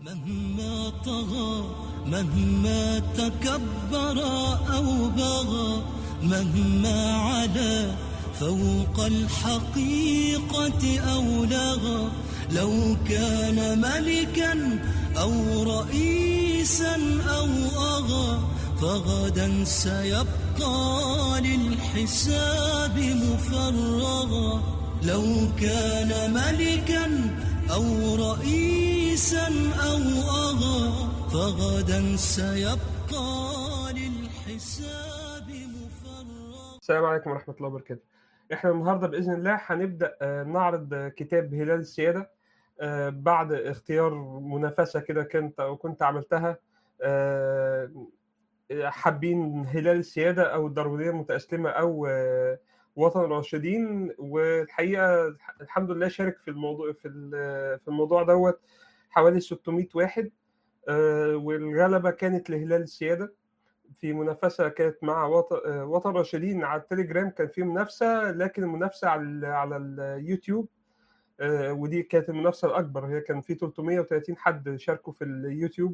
مهما طغى مهما تكبر أو بغى مهما علا فوق الحقيقة أو لغى لو كان ملكا أو رئيسا أو أغى فغدا سيبقى للحساب مفرغا لو كان ملكا أو رئيسا أو أغى فغدا سيبقى للحساب مفرغا السلام عليكم ورحمة الله وبركاته. احنا النهارده بإذن الله هنبدأ آه، نعرض آه، كتاب هلال السيادة آه، بعد اختيار منافسة كده كنت كنت عملتها آه، حابين هلال السيادة أو الداروينية المتأسلمة أو آه، وطن الراشدين والحقيقة الحمد لله شارك في الموضوع في ال- في الموضوع دوت حوالي 600 واحد آه، والغلبة كانت لهلال السيادة في منافسة كانت مع وطن آه، وطن راشدين على التليجرام كان في منافسة لكن المنافسة على ال- على اليوتيوب آه، ودي كانت المنافسة الأكبر هي كان في 330 حد شاركوا في اليوتيوب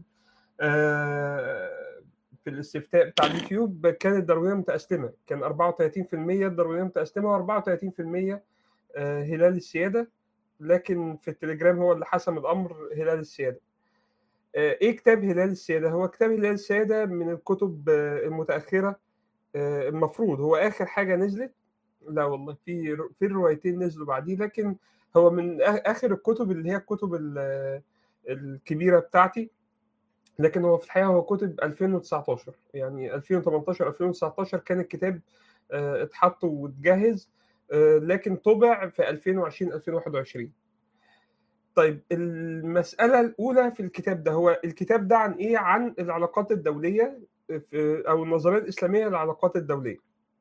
آه، في الاستفتاء بتاع اليوتيوب كانت الداروينية متأسلمة كان 34% الداروينية متأسلمة و34% آه، هلال السيادة لكن في التليجرام هو اللي حسم الأمر هلال السيادة آه، ايه كتاب هلال السيادة؟ هو كتاب هلال السيادة من الكتب آه، المتأخرة آه، المفروض هو آخر حاجة نزلت لا والله في في الروايتين نزلوا بعديه لكن هو من آ- آخر الكتب اللي هي الكتب ال- الكبيرة بتاعتي لكن هو في الحقيقة هو كتب 2019 يعني 2018 2019 كان الكتاب آه، اتحط واتجهز آه، لكن طبع في 2020 2021 طيب المسألة الأولى في الكتاب ده هو الكتاب ده عن إيه؟ عن العلاقات الدولية في- أو النظرية الإسلامية للعلاقات الدولية.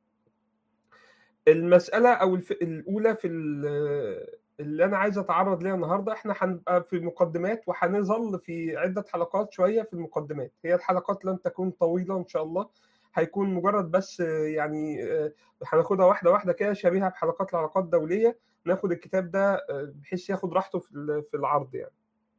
المسألة أو الف... الأولى في ال- اللي أنا عايز أتعرض ليها النهاردة إحنا هنبقى في مقدمات وهنظل في عدة حلقات شوية في المقدمات، هي الحلقات لن تكون طويلة إن شاء الله، هيكون مجرد بس آه، يعني آه، هناخدها واحدة واحدة كده شبيهة بحلقات العلاقات الدولية، ناخد الكتاب ده آه، بحيث ياخد راحته في ال- في العرض يعني.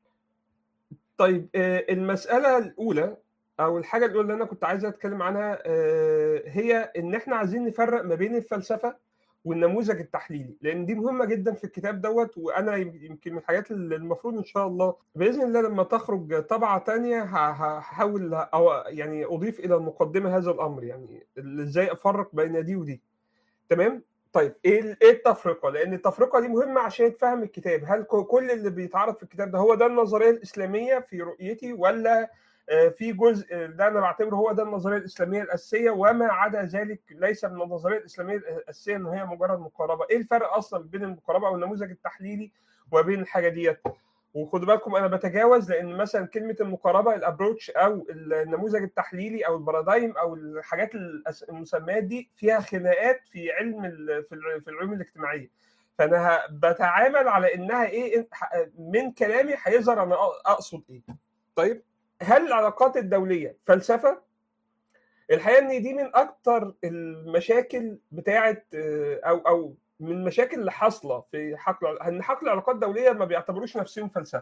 طيب آه، المسألة الأولى أو الحاجة الأولى اللي أنا كنت عايز أتكلم عنها آه، هي إن إحنا عايزين نفرق ما بين الفلسفة والنموذج التحليلي لأن دي مهمة جدا في الكتاب دوت وأنا يمكن من الحاجات اللي المفروض إن شاء الله بإذن الله لما تخرج طبعة تانية ه- ه- هحاول أو يعني أضيف إلى المقدمة هذا الأمر يعني إزاي أفرق بين دي ودي تمام طيب ايه ال- ايه التفرقه؟ لان التفرقه دي مهمه عشان يتفهم الكتاب، هل ك- كل اللي بيتعرض في الكتاب ده هو ده النظريه الاسلاميه في رؤيتي ولا آه، في جزء آه، ده انا بعتبره هو ده النظريه الاسلاميه الاساسيه وما عدا ذلك ليس من النظريه الاسلاميه الاساسيه ان هي مجرد مقاربه، ايه الفرق اصلا بين المقاربه او النموذج التحليلي وبين الحاجه ديت؟ وخدوا بالكم انا بتجاوز لان مثلا كلمه المقاربه الابروتش او النموذج التحليلي او البارادايم او الحاجات الأس- المسميات دي فيها خناقات في علم ال- في الع- في العلوم الاجتماعيه فانا ه- بتعامل على انها ايه ح- من كلامي هيظهر انا أ- اقصد ايه طيب هل العلاقات الدوليه فلسفه الحقيقه ان دي من اكتر المشاكل بتاعه آه، او او من المشاكل اللي حاصله في حقل ان حقل العلاقات الدوليه ما بيعتبروش نفسهم فلسفه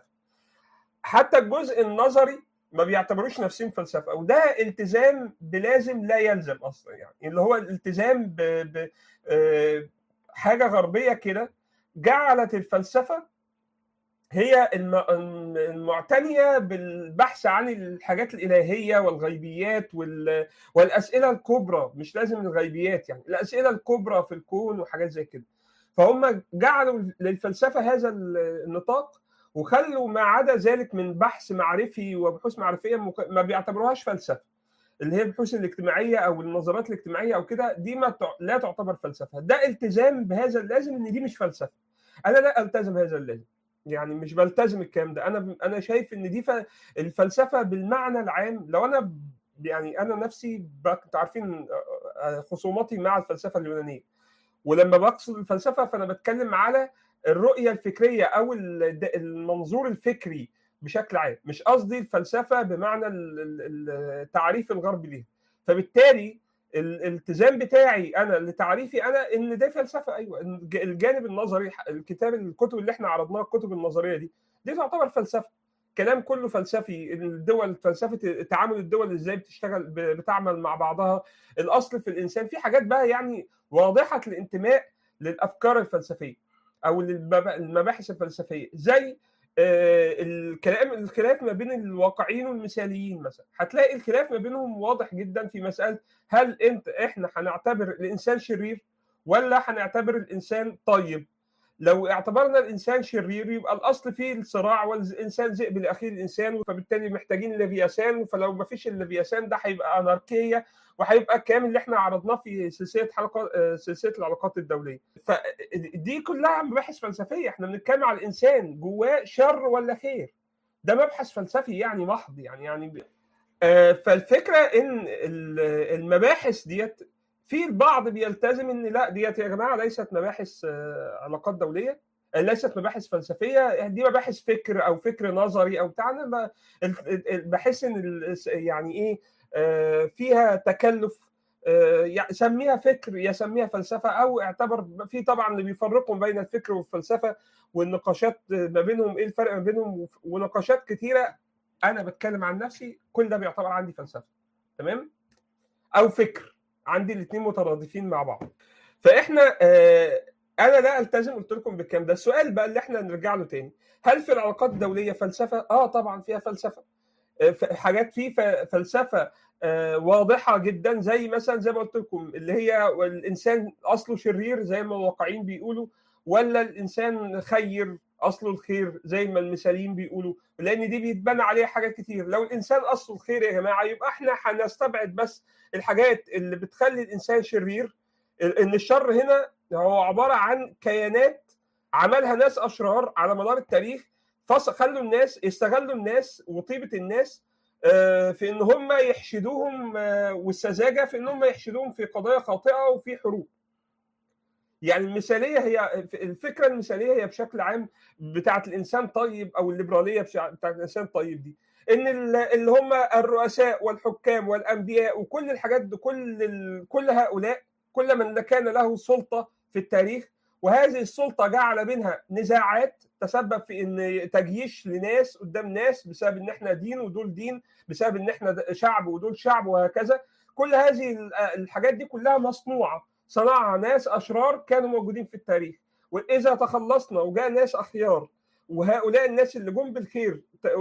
حتى الجزء النظري ما بيعتبروش نفسهم فلسفه وده التزام بلازم لا يلزم اصلا يعني اللي هو الالتزام ب... ب... آه، حاجه غربيه كده جعلت الفلسفه هي الم- المعتنيه بالبحث عن الحاجات الالهيه والغيبيات وال... والاسئله الكبرى مش لازم الغيبيات يعني الاسئله الكبرى في الكون وحاجات زي كده فهم جعلوا للفلسفه هذا النطاق وخلوا ما عدا ذلك من بحث معرفي وبحوث معرفيه مك- ما بيعتبروهاش فلسفه اللي هي البحوث الاجتماعيه او النظريات الاجتماعيه او كده دي ما تع- لا تعتبر فلسفه ده التزام بهذا اللازم ان دي مش فلسفه انا لا التزم هذا اللازم يعني مش بلتزم الكلام ده انا انا شايف ان دي ف- الفلسفه بالمعنى العام لو انا ب- يعني انا نفسي ب- انتوا عارفين آه، آه، خصوماتي مع الفلسفه اليونانيه ولما بقصد الفلسفه فانا بتكلم على الرؤيه الفكريه او ال- د- المنظور الفكري بشكل عام مش قصدي الفلسفه بمعنى ال- ال- التعريف الغربي ليها فبالتالي الالتزام بتاعي انا لتعريفي انا ان ده فلسفه ايوه الجانب النظري الكتاب الكتب اللي احنا عرضناها الكتب النظريه دي دي تعتبر فلسفه كلام كله فلسفي الدول فلسفه تعامل الدول ازاي بتشتغل بتعمل مع بعضها الاصل في الانسان في حاجات بقى يعني واضحه الانتماء للافكار الفلسفيه او المباحث الفلسفيه زي الكلام الخلاف ما بين الواقعيين والمثاليين مثلا هتلاقي الخلاف ما بينهم واضح جدا في مساله هل انت احنا هنعتبر الانسان شرير ولا هنعتبر الانسان طيب لو اعتبرنا الانسان شرير يبقى الاصل فيه الصراع والانسان ذئب لاخيه الانسان فبالتالي محتاجين ليفياسان فلو ما فيش الليفياسان ده هيبقى اناركيه وهيبقى الكلام اللي احنا عرضناه في سلسله حلقات سلسله العلاقات الدوليه فدي كلها مباحث فلسفيه احنا بنتكلم على الانسان جواه شر ولا خير ده مبحث فلسفي يعني محض يعني يعني فالفكره ان المباحث ديت في البعض بيلتزم ان لا ديت يا جماعه ليست مباحث علاقات دوليه ليست مباحث فلسفيه دي مباحث فكر او فكر نظري او بتاع انا بحس ان يعني ايه فيها تكلف سميها فكر يسميها فلسفه او اعتبر في طبعا اللي بيفرقوا بين الفكر والفلسفه والنقاشات ما بينهم ايه الفرق ما بينهم ونقاشات كثيره انا بتكلم عن نفسي كل ده بيعتبر عندي فلسفه تمام او فكر عندي الاثنين مترادفين مع بعض فاحنا آه انا لا التزم قلت لكم بالكلام ده السؤال بقى اللي احنا نرجع له تاني هل في العلاقات الدوليه فلسفه اه طبعا فيها فلسفه آه حاجات في فلسفه آه واضحه جدا زي مثلا زي ما قلت لكم اللي هي الانسان اصله شرير زي ما الواقعيين بيقولوا ولا الانسان خير اصله الخير زي ما المثاليين بيقولوا لان دي بيتبنى عليها حاجات كتير لو الانسان اصله الخير يا جماعه يبقى احنا هنستبعد بس الحاجات اللي بتخلي الانسان شرير ان الشر هنا هو عباره عن كيانات عملها ناس اشرار على مدار التاريخ خلوا الناس استغلوا الناس وطيبه الناس في ان هم يحشدوهم والسذاجه في ان هم يحشدوهم في قضايا خاطئه وفي حروب يعني المثاليه هي الفكره المثاليه هي بشكل عام بتاعه الانسان طيب او الليبراليه بتاعه الانسان طيب دي ان اللي هم الرؤساء والحكام والانبياء وكل الحاجات دي كل كل هؤلاء كل من كان له سلطه في التاريخ وهذه السلطه جعل بينها نزاعات تسبب في ان تجييش لناس قدام ناس بسبب ان احنا دين ودول دين بسبب ان احنا شعب ودول شعب وهكذا كل هذه الحاجات دي كلها مصنوعه صنعها ناس اشرار كانوا موجودين في التاريخ واذا تخلصنا وجاء ناس اخيار وهؤلاء الناس اللي جم بالخير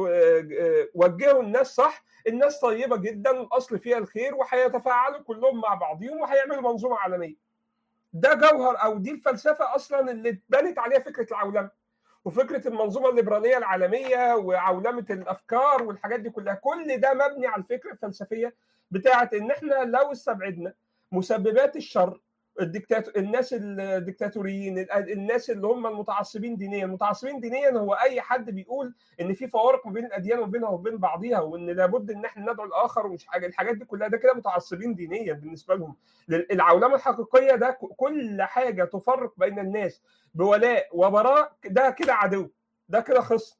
وجهوا الناس صح الناس طيبه جدا الاصل فيها الخير وهيتفاعلوا كلهم مع بعضهم وهيعملوا منظومه عالميه ده جوهر او دي الفلسفه اصلا اللي اتبنت عليها فكره العولمه وفكره المنظومه الليبراليه العالميه وعولمه الافكار والحاجات دي كلها كل ده مبني على الفكره الفلسفيه بتاعه ان احنا لو استبعدنا مسببات الشر الدكتاتور الناس الدكتاتوريين الناس اللي هم المتعصبين دينيا المتعصبين دينيا هو اي حد بيقول ان في فوارق ما بين الاديان وبينها وبين بعضيها وان لابد ان احنا ندعو الاخر ومش حاجه الحاجات دي كلها ده كده متعصبين دينيا بالنسبه لهم العولمه الحقيقيه ده كل حاجه تفرق بين الناس بولاء وبراء ده كده عدو ده كده خصم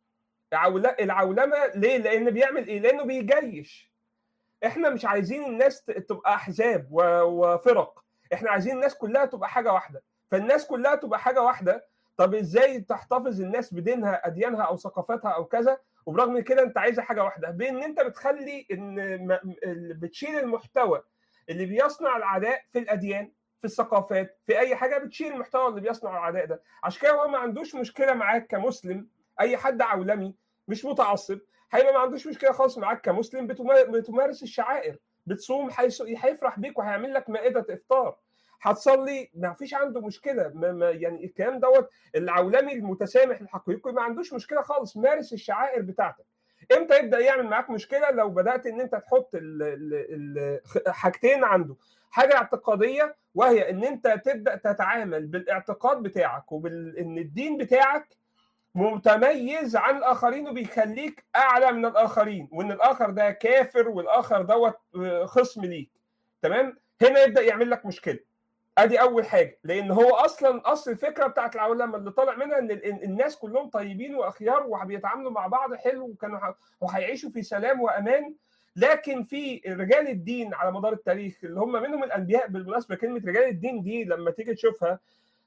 العولمه ليه لان بيعمل ايه لانه بيجيش احنا مش عايزين الناس تبقى احزاب وفرق احنا عايزين الناس كلها تبقى حاجه واحده فالناس كلها تبقى حاجه واحده طب ازاي تحتفظ الناس بدينها اديانها او ثقافتها او كذا وبرغم من كده انت عايزه حاجه واحده بان انت بتخلي ان بتشيل المحتوى اللي بيصنع العداء في الاديان في الثقافات في اي حاجه بتشيل المحتوى اللي بيصنع العداء ده عشان كده هو ما عندوش مشكله معاك كمسلم اي حد عولمي مش متعصب هيبقى ما عندوش مشكله خالص معاك كمسلم بتمارس الشعائر بتصوم هيفرح بيك وهيعمل لك مائده افطار هتصلي ما فيش عنده مشكله ما ما يعني الكلام دوت العولمي المتسامح الحقيقي ما عندوش مشكله خالص مارس الشعائر بتاعتك امتى يبدا يعمل معاك مشكله لو بدات ان انت تحط ال ال ال حاجتين عنده حاجه اعتقاديه وهي ان انت تبدا تتعامل بالاعتقاد بتاعك وبان الدين بتاعك متميز عن الاخرين وبيخليك اعلى من الاخرين وان الاخر ده كافر والاخر دوت خصم ليك تمام هنا يبدا يعمل لك مشكله ادي اول حاجه لان هو اصلا اصل الفكره بتاعت العولمه اللي طالع منها ان الناس كلهم طيبين واخيار وبيتعاملوا مع بعض حلو وكانوا وهيعيشوا في سلام وامان لكن في رجال الدين على مدار التاريخ اللي هم منهم الانبياء بالمناسبه كلمه رجال الدين دي لما تيجي تشوفها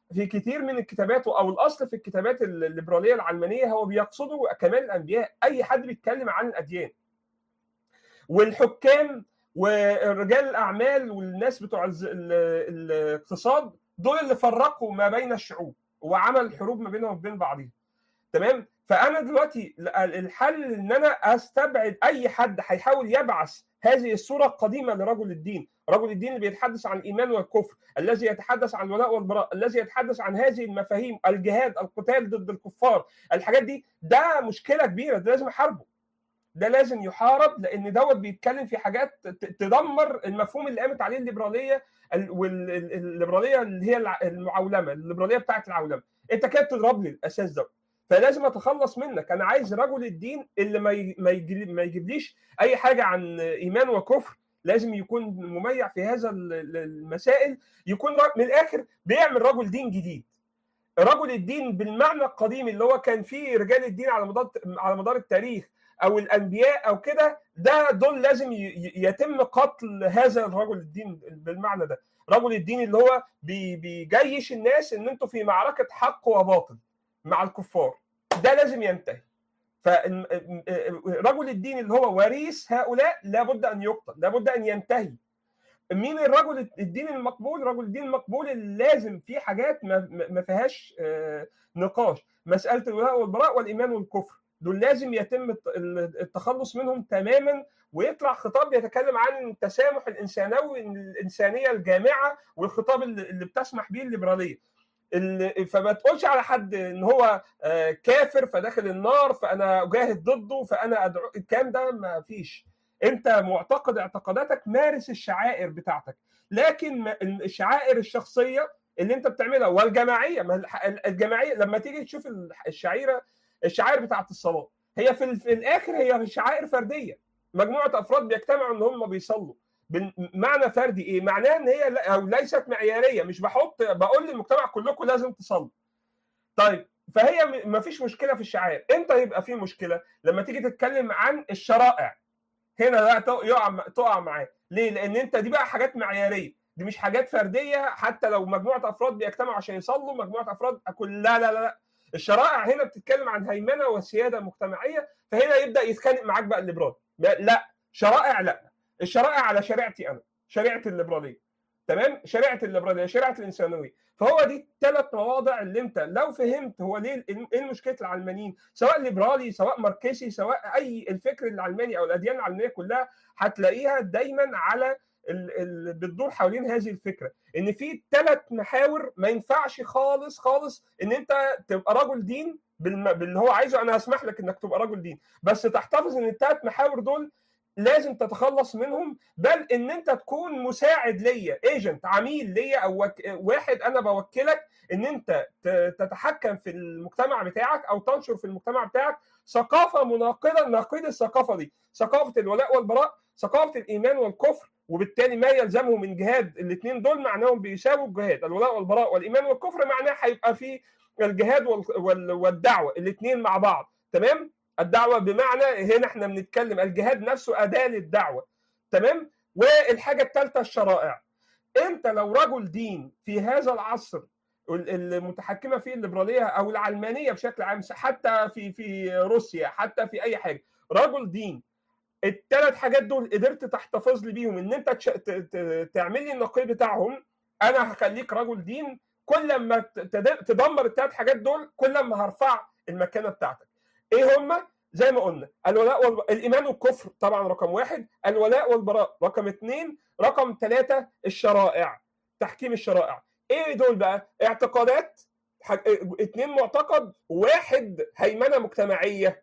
في كتير من الكتابات او الاصل في الكتابات الليبراليه العلمانيه هو بيقصدوا كمال الانبياء اي حد بيتكلم عن الاديان والحكام ورجال الاعمال والناس بتوع الاقتصاد دول اللي فرقوا ما بين الشعوب وعمل حروب ما بينهم وبين بعضهم تمام فانا دلوقتي الحل ان انا استبعد اي حد هيحاول يبعث هذه الصوره القديمه لرجل الدين، رجل الدين اللي بيتحدث عن الايمان والكفر، الذي يتحدث عن الولاء والبراء، الذي يتحدث عن هذه المفاهيم، الجهاد، القتال ضد الكفار، الحاجات دي ده مشكله كبيره ده لازم احاربه. ده لازم يحارب لان دوت بيتكلم في حاجات تدمر المفهوم اللي قامت عليه الليبراليه والليبراليه اللي هي المعولمه، الليبراليه بتاعت العولمه. انت كده بتضرب لي الاساس ده. فلازم اتخلص منك انا عايز رجل الدين اللي ما ما يجيبليش اي حاجه عن ايمان وكفر لازم يكون مميع في هذا المسائل يكون من الاخر بيعمل رجل دين جديد رجل الدين بالمعنى القديم اللي هو كان فيه رجال الدين على مدار على مدار التاريخ او الانبياء او كده ده دول لازم يتم قتل هذا الرجل الدين بالمعنى ده رجل الدين اللي هو بيجيش الناس ان انتوا في معركه حق وباطل مع الكفار ده لازم ينتهي فرجل الدين اللي هو وريث هؤلاء لابد ان يقتل لابد ان ينتهي مين الرجل الدين المقبول رجل الدين المقبول اللي لازم في حاجات ما فيهاش نقاش مساله الولاء والبراء والايمان والكفر دول لازم يتم التخلص منهم تماما ويطلع خطاب يتكلم عن التسامح الانسانوي الانسانيه الجامعه والخطاب اللي بتسمح به الليبراليه فما تقولش على حد ان هو كافر فداخل النار فانا اجاهد ضده فانا ادعو الكلام ده ما فيش انت معتقد اعتقاداتك مارس الشعائر بتاعتك لكن الشعائر الشخصيه اللي انت بتعملها والجماعيه ما الجماعيه لما تيجي تشوف الشعيره الشعائر بتاعت الصلاه هي في, في الاخر هي شعائر فرديه مجموعه افراد بيجتمعوا ان هم بيصلوا معنى فردي ايه؟ معناه ان هي او ليست معياريه مش بحط بقول للمجتمع كلكم لازم تصلوا. طيب فهي ما فيش مشكله في الشعائر، امتى يبقى في مشكله؟ لما تيجي تتكلم عن الشرائع. هنا بقى يقع تقع معاه، ليه؟ لان انت دي بقى حاجات معياريه، دي مش حاجات فرديه حتى لو مجموعه افراد بيجتمعوا عشان يصلوا مجموعه افراد كل لا لا لا الشرائع هنا بتتكلم عن هيمنه وسياده مجتمعيه فهنا يبدا يتخانق معاك بقى الليبرال لا شرائع لا الشرائع على شريعتي انا شريعه الليبراليه تمام شريعه الليبراليه شريعه الانسانويه فهو دي الثلاث مواضع اللي انت لو فهمت هو ليه ايه مشكله العلمانيين سواء ليبرالي سواء ماركسي سواء اي الفكر العلماني او الاديان العلمانيه كلها هتلاقيها دايما على ال ال بتدور حوالين هذه الفكره ان في ثلاث محاور ما ينفعش خالص خالص ان انت تبقى رجل دين باللي هو عايزه انا هسمح لك انك تبقى رجل دين بس تحتفظ ان الثلاث محاور دول لازم تتخلص منهم بل ان انت تكون مساعد ليا ايجنت عميل ليا او واحد انا بوكلك ان انت تتحكم في المجتمع بتاعك او تنشر في المجتمع بتاعك ثقافه مناقضه نقيض الثقافه دي ثقافه الولاء والبراء ثقافه الايمان والكفر وبالتالي ما يلزمه من جهاد الاثنين دول معناهم بيساووا الجهاد الولاء والبراء والايمان والكفر معناه هيبقى في الجهاد والدعوه الاثنين مع بعض تمام الدعوه بمعنى هنا احنا بنتكلم الجهاد نفسه اداه للدعوه تمام والحاجه الثالثه الشرائع انت لو رجل دين في هذا العصر المتحكمه فيه الليبراليه او العلمانيه بشكل عام حتى في في روسيا حتى في اي حاجه رجل دين الثلاث حاجات دول قدرت تحتفظ لي بيهم ان انت تعمل لي النقيض بتاعهم انا هخليك رجل دين كل ما تدمر الثلاث حاجات دول كل ما هرفع المكانه بتاعتك ايه هم زي ما قلنا الولاء والب... الايمان والكفر طبعا رقم واحد الولاء والبراء رقم اثنين رقم ثلاثه الشرائع تحكيم الشرائع ايه دول بقى اعتقادات اثنين معتقد واحد هيمنه مجتمعيه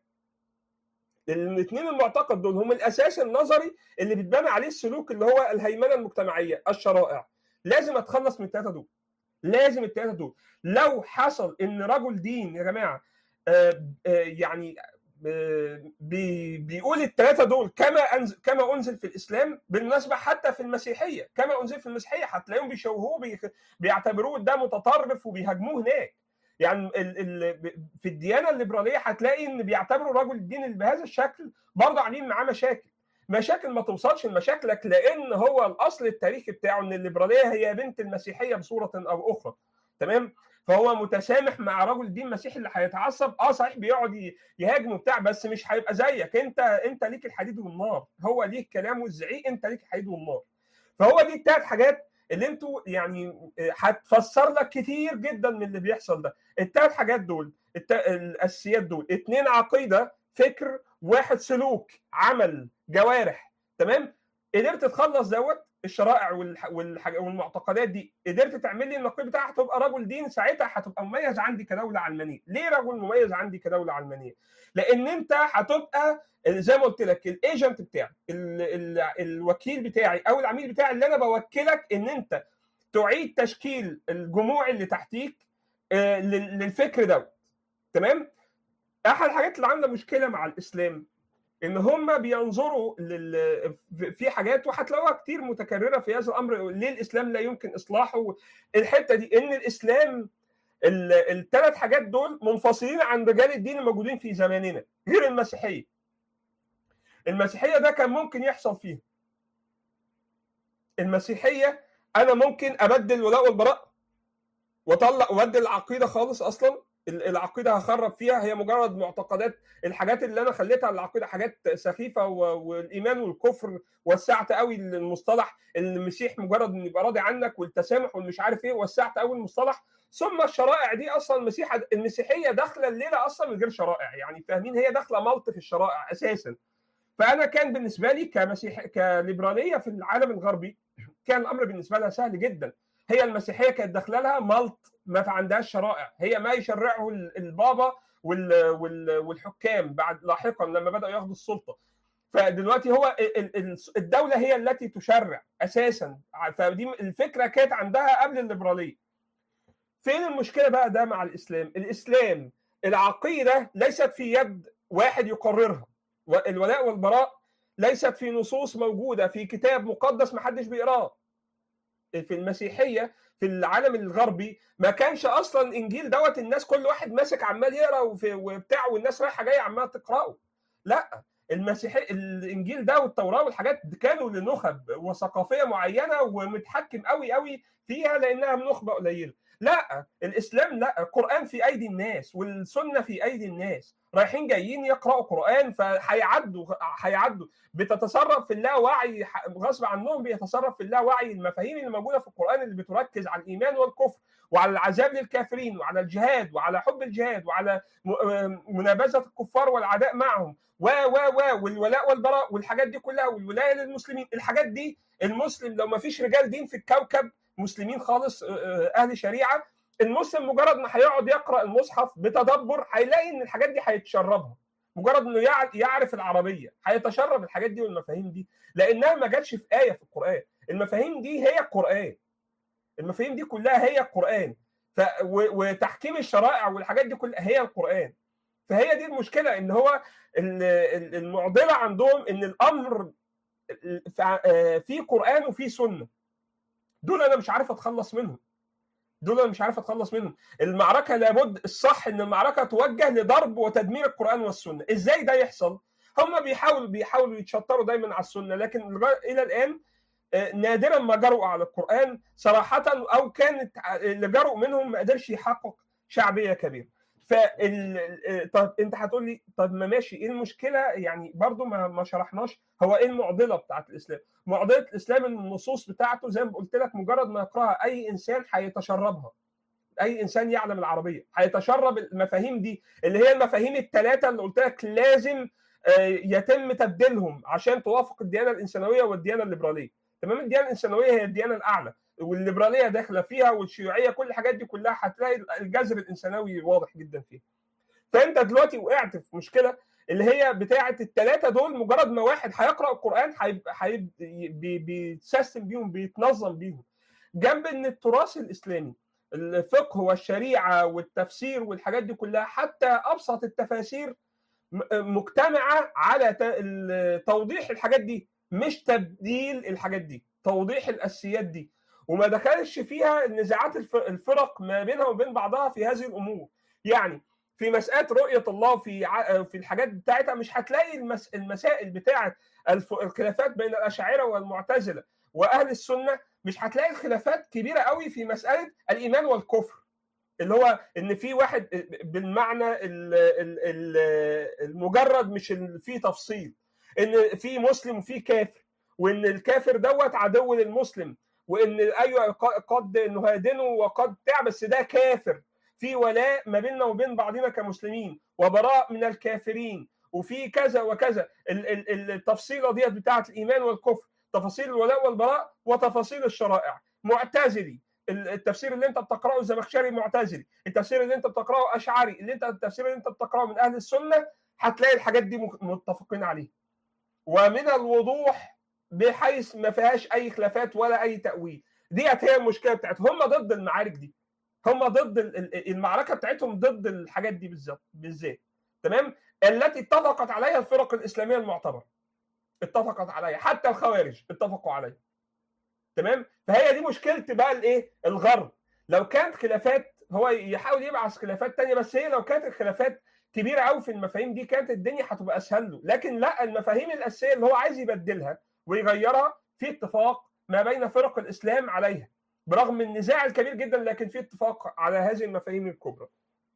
الاثنين المعتقد دول هم الاساس النظري اللي بيتبنى عليه السلوك اللي هو الهيمنه المجتمعيه الشرائع لازم اتخلص من الثلاثه دول لازم الثلاثه دول لو حصل ان رجل دين يا جماعه آه آه يعني آه بيقول الثلاثه دول كما أنزل كما انزل في الاسلام بالمناسبه حتى في المسيحيه كما انزل في المسيحيه هتلاقيهم بيشوهوه بيعتبروه ده متطرف وبيهاجموه هناك يعني ال ال في الديانه الليبراليه هتلاقي ان بيعتبروا رجل الدين اللي بهذا الشكل برضه عاملين معاه مشاكل مشاكل ما توصلش لمشاكلك لان هو الاصل التاريخي بتاعه ان الليبراليه هي بنت المسيحيه بصوره او اخرى تمام فهو متسامح مع رجل دين مسيحي اللي هيتعصب اه صحيح بيقعد يهاجم وبتاع بس مش هيبقى زيك انت انت ليك الحديد والنار هو ليك كلام والزعيق انت ليك الحديد والنار فهو دي الثلاث حاجات اللي انتوا يعني هتفسر لك كتير جدا من اللي بيحصل ده الثلاث حاجات دول الت... الاساسيات دول اثنين عقيده فكر واحد سلوك عمل جوارح تمام قدرت تخلص دوت الشرائع والح... والحاج... والمعتقدات دي قدرت تعمل لي النقيض بتاعها هتبقى رجل دين ساعتها هتبقى مميز عندي كدوله علمانيه ليه رجل مميز عندي كدوله علمانيه لان انت هتبقى زي ما قلت لك الايجنت بتاعي ال... ال... الوكيل بتاعي او العميل بتاعي اللي انا بوكلك ان انت تعيد تشكيل الجموع اللي تحتيك آه للفكر دوت تمام احد الحاجات اللي عامله مشكله مع الاسلام ان هم بينظروا لل... في حاجات وهتلاقوها كتير متكرره في هذا الامر ليه الاسلام لا يمكن اصلاحه الحته دي ان الاسلام الثلاث حاجات دول منفصلين عن رجال الدين الموجودين في زماننا غير المسيحيه المسيحيه ده كان ممكن يحصل فيها المسيحيه انا ممكن ابدل الولاء والبراء واطلق وابدل العقيده خالص اصلا العقيده هخرب فيها هي مجرد معتقدات الحاجات اللي انا خليتها العقيده حاجات سخيفه والايمان والكفر وسعت قوي المصطلح المسيح مجرد ان يبقى راضي عنك والتسامح والمش عارف ايه وسعت قوي المصطلح ثم الشرائع دي اصلا المسيح المسيحيه داخله الليله اصلا من غير شرائع يعني فاهمين هي داخله ملط في الشرائع اساسا فانا كان بالنسبه لي كمسيح كليبراليه في العالم الغربي كان الامر بالنسبه لها سهل جدا هي المسيحيه كانت داخله لها ملط ما عندهاش شرائع هي ما يشرعه البابا والحكام بعد لاحقا لما بداوا ياخدوا السلطه فدلوقتي هو الدوله هي التي تشرع اساسا فدي الفكره كانت عندها قبل الليبراليه فين المشكله بقى ده مع الاسلام الاسلام العقيده ليست في يد واحد يقررها الولاء والبراء ليست في نصوص موجوده في كتاب مقدس ما حدش بيقراه في المسيحيه في العالم الغربي ما كانش اصلا انجيل دوت الناس كل واحد ماسك عمال يقرا وبتاع والناس رايحه جايه عماله تقراه لا المسيحي الانجيل ده والتوراه والحاجات كانوا لنخب وثقافيه معينه ومتحكم قوي قوي فيها لانها من نخبه قليله لا الاسلام لا القران في ايدي الناس والسنه في ايدي الناس رايحين جايين يقراوا قران فهيعدوا هيعدوا بتتصرف في اللاوعي غصب عنهم بيتصرف في اللاوعي المفاهيم اللي موجوده في القران اللي بتركز على الايمان والكفر وعلى العذاب للكافرين وعلى الجهاد وعلى حب الجهاد وعلى منابذه الكفار والعداء معهم و و و والولاء والبراء والحاجات دي كلها والولايه للمسلمين الحاجات دي المسلم لو ما فيش رجال دين في الكوكب مسلمين خالص اهل شريعه المسلم مجرد ما هيقعد يقرا المصحف بتدبر هيلاقي ان الحاجات دي هيتشربها مجرد انه يعرف العربيه هيتشرب الحاجات دي والمفاهيم دي لانها ما جاتش في ايه في القران المفاهيم دي هي القران المفاهيم دي كلها هي القران ف وتحكيم الشرائع والحاجات دي كلها هي القران فهي دي المشكله ان هو المعضله عندهم ان الامر في قران وفي سنه دول انا مش عارف اتخلص منهم دول انا مش عارف اتخلص منهم المعركه لابد الصح ان المعركه توجه لضرب وتدمير القران والسنه ازاي ده يحصل هم بيحاولوا بيحاولوا يتشطروا دايما على السنه لكن الى الان نادرا ما جرؤوا على القران صراحه او كانت اللي جرؤوا منهم ما قدرش يحقق شعبيه كبيره فال طب انت هتقول لي طب ما ماشي ايه المشكله يعني برضو ما ما شرحناش هو ايه المعضله بتاعت الاسلام معضله الاسلام ان النصوص بتاعته زي ما قلت لك مجرد ما يقراها اي انسان هيتشربها اي انسان يعلم العربيه هيتشرب المفاهيم دي اللي هي المفاهيم الثلاثه اللي قلت لك لازم يتم تبديلهم عشان توافق الديانه الانسانويه والديانه الليبراليه تمام الديانه الانسانويه هي الديانه الاعلى والليبراليه داخله فيها والشيوعيه كل الحاجات دي كلها هتلاقي الجذر الانسانوي واضح جدا فيها فانت دلوقتي وقعت في مشكله اللي هي بتاعه الثلاثه دول مجرد ما واحد هيقرا القران هيبقى بيتسيستم بيهم بيتنظم بيهم جنب ان التراث الاسلامي الفقه والشريعه والتفسير والحاجات دي كلها حتى ابسط التفاسير مجتمعه على توضيح الحاجات دي مش تبديل الحاجات دي توضيح الاساسيات دي وما دخلش فيها النزاعات الفرق ما بينها وبين بعضها في هذه الامور يعني في مساله رؤيه الله في في الحاجات بتاعتها مش هتلاقي المس المسائل بتاعه الخلافات بين الاشاعره والمعتزله واهل السنه مش هتلاقي الخلافات كبيره قوي في مساله الايمان والكفر اللي هو ان في واحد بالمعنى ال- ال- ال- المجرد مش ال- في تفصيل ان في مسلم وفي كافر وان الكافر دوت عدو للمسلم وان ايوه ق- قد نهادنه وقد بتاع بس ده كافر في ولاء ما بيننا وبين بعضنا كمسلمين وبراء من الكافرين وفي كذا وكذا ال- ال- ال- التفصيله ديت بتاعه الايمان والكفر تفاصيل الولاء والبراء وتفاصيل الشرائع معتزلي ال- التفسير اللي انت بتقراه الزمخشري معتزلي التفسير اللي انت بتقراه اشعري اللي انت التفسير اللي انت بتقراه من اهل السنه هتلاقي الحاجات دي مك- متفقين عليها ومن الوضوح بحيث ما فيهاش اي خلافات ولا اي تاويل ديت هي المشكله بتاعتهم هم ضد المعارك دي هم ضد ال- ال- المعركه بتاعتهم ضد الحاجات دي بالظبط بالذات تمام التي اتفقت عليها الفرق الاسلاميه المعتبره اتفقت عليها حتى الخوارج اتفقوا عليها تمام فهي دي مشكله بقى الايه الغرب لو كانت خلافات هو يحاول يبعث خلافات تانية بس هي لو كانت الخلافات كبيره قوي في المفاهيم دي كانت الدنيا هتبقى اسهل له لكن لا المفاهيم الاساسيه اللي هو عايز يبدلها ويغيرها في اتفاق ما بين فرق الاسلام عليها برغم النزاع الكبير جدا لكن في اتفاق على هذه المفاهيم الكبرى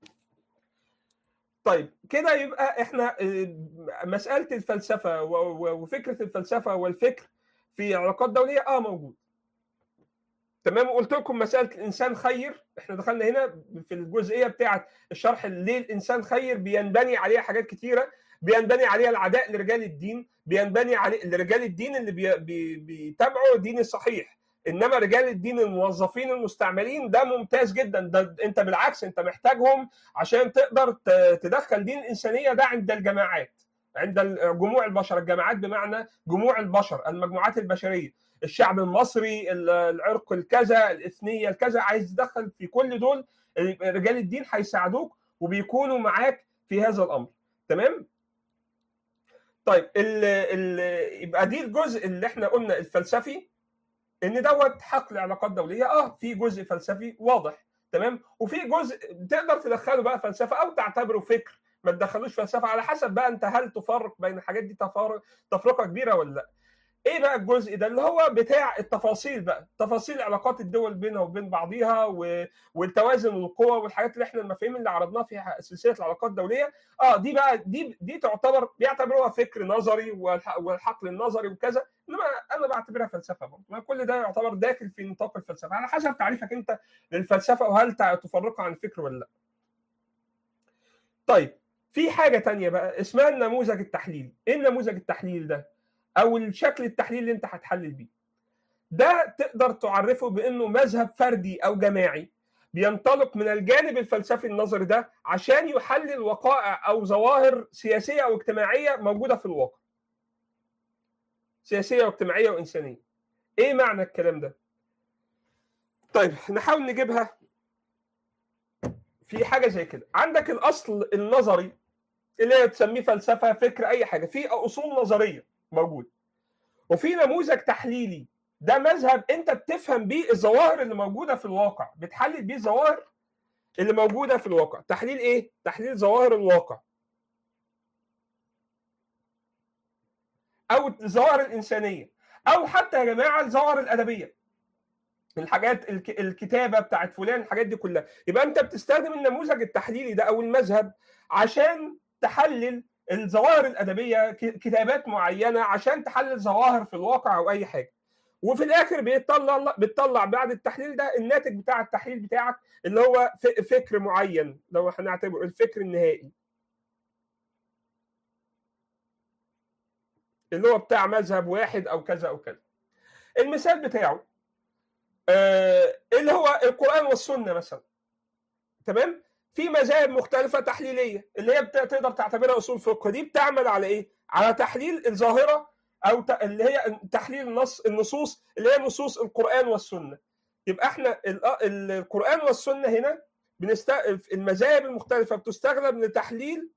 طيب كده يبقى احنا آه، مساله الفلسفه و- و- وفكره الفلسفه والفكر في علاقات دوليه اه موجود تمام وقلت لكم مساله الانسان خير احنا دخلنا هنا في الجزئيه بتاعه الشرح ليه الانسان خير بينبني عليها حاجات كتيره بينبني عليها العداء لرجال الدين بينبني عليه لرجال الدين اللي بي بي بيتابعوا الدين الصحيح انما رجال الدين الموظفين المستعملين ده ممتاز جدا ده انت بالعكس انت محتاجهم عشان تقدر ت- تدخل دين الانسانيه ده عند الجماعات عند ال- جموع البشر الجماعات بمعنى جموع البشر المجموعات البشريه الشعب المصري ال- العرق الكذا الاثنيه الكذا عايز تدخل في كل دول رجال الدين هيساعدوك وبيكونوا معاك في هذا الامر تمام طيب ال ال يبقى دي الجزء اللي احنا قلنا الفلسفي ان دوت حقل علاقات دوليه اه في جزء فلسفي واضح تمام وفي جزء تقدر تدخله بقى فلسفه او تعتبره فكر ما تدخلوش فلسفه على حسب بقى انت هل تفرق بين الحاجات دي تفارق تفرقه كبيره ولا لا ايه بقى الجزء ده اللي هو بتاع التفاصيل بقى تفاصيل علاقات الدول بينها وبين بعضيها و... والتوازن والقوى والحاجات اللي احنا المفاهيم اللي عرضناها في سلسله العلاقات الدوليه اه دي بقى دي دي تعتبر بيعتبروها فكر نظري والح... والحقل النظري وكذا انما انا بعتبرها فلسفه برضه ما كل ده يعتبر داخل في نطاق الفلسفه على حسب تعريفك انت للفلسفه وهل تع- تفرقها عن الفكر ولا لا طيب في حاجه تانية بقى اسمها النموذج التحليلي ايه النموذج التحليلي ده او الشكل التحليل اللي انت هتحلل بيه ده تقدر تعرفه بانه مذهب فردي او جماعي بينطلق من الجانب الفلسفي النظري ده عشان يحلل وقائع او ظواهر سياسيه او اجتماعيه موجوده في الواقع سياسيه واجتماعيه وانسانيه ايه معنى الكلام ده طيب نحاول نجيبها في حاجه زي كده عندك الاصل النظري اللي هي تسميه فلسفه فكر اي حاجه في اصول نظريه موجود وفي نموذج تحليلي ده مذهب انت بتفهم بيه الظواهر اللي موجوده في الواقع بتحلل بيه الظواهر اللي موجوده في الواقع تحليل ايه تحليل ظواهر الواقع او الظواهر الانسانيه او حتى يا جماعه الظواهر الادبيه الحاجات الك- الكتابه بتاعت فلان الحاجات دي كلها يبقى انت بتستخدم النموذج التحليلي ده او المذهب عشان تحلل الظواهر الادبيه ك- كتابات معينه عشان تحلل ظواهر في الواقع او اي حاجه وفي الاخر بيطلع بتطلع بعد التحليل ده الناتج بتاع التحليل بتاعك اللي هو ف- فكر معين لو هنعتبره الفكر النهائي اللي هو بتاع مذهب واحد او كذا او كذا المثال بتاعه آه اللي هو القران والسنه مثلا تمام في مذاهب مختلفه تحليليه اللي هي بت- تقدر تعتبرها اصول فقه دي بتعمل على ايه على تحليل الظاهره او ت- اللي هي تحليل النص النصوص اللي هي نصوص القران والسنه يبقى احنا ال- ال- القران والسنه هنا بنست... المذاهب المختلفه بتستخدم لتحليل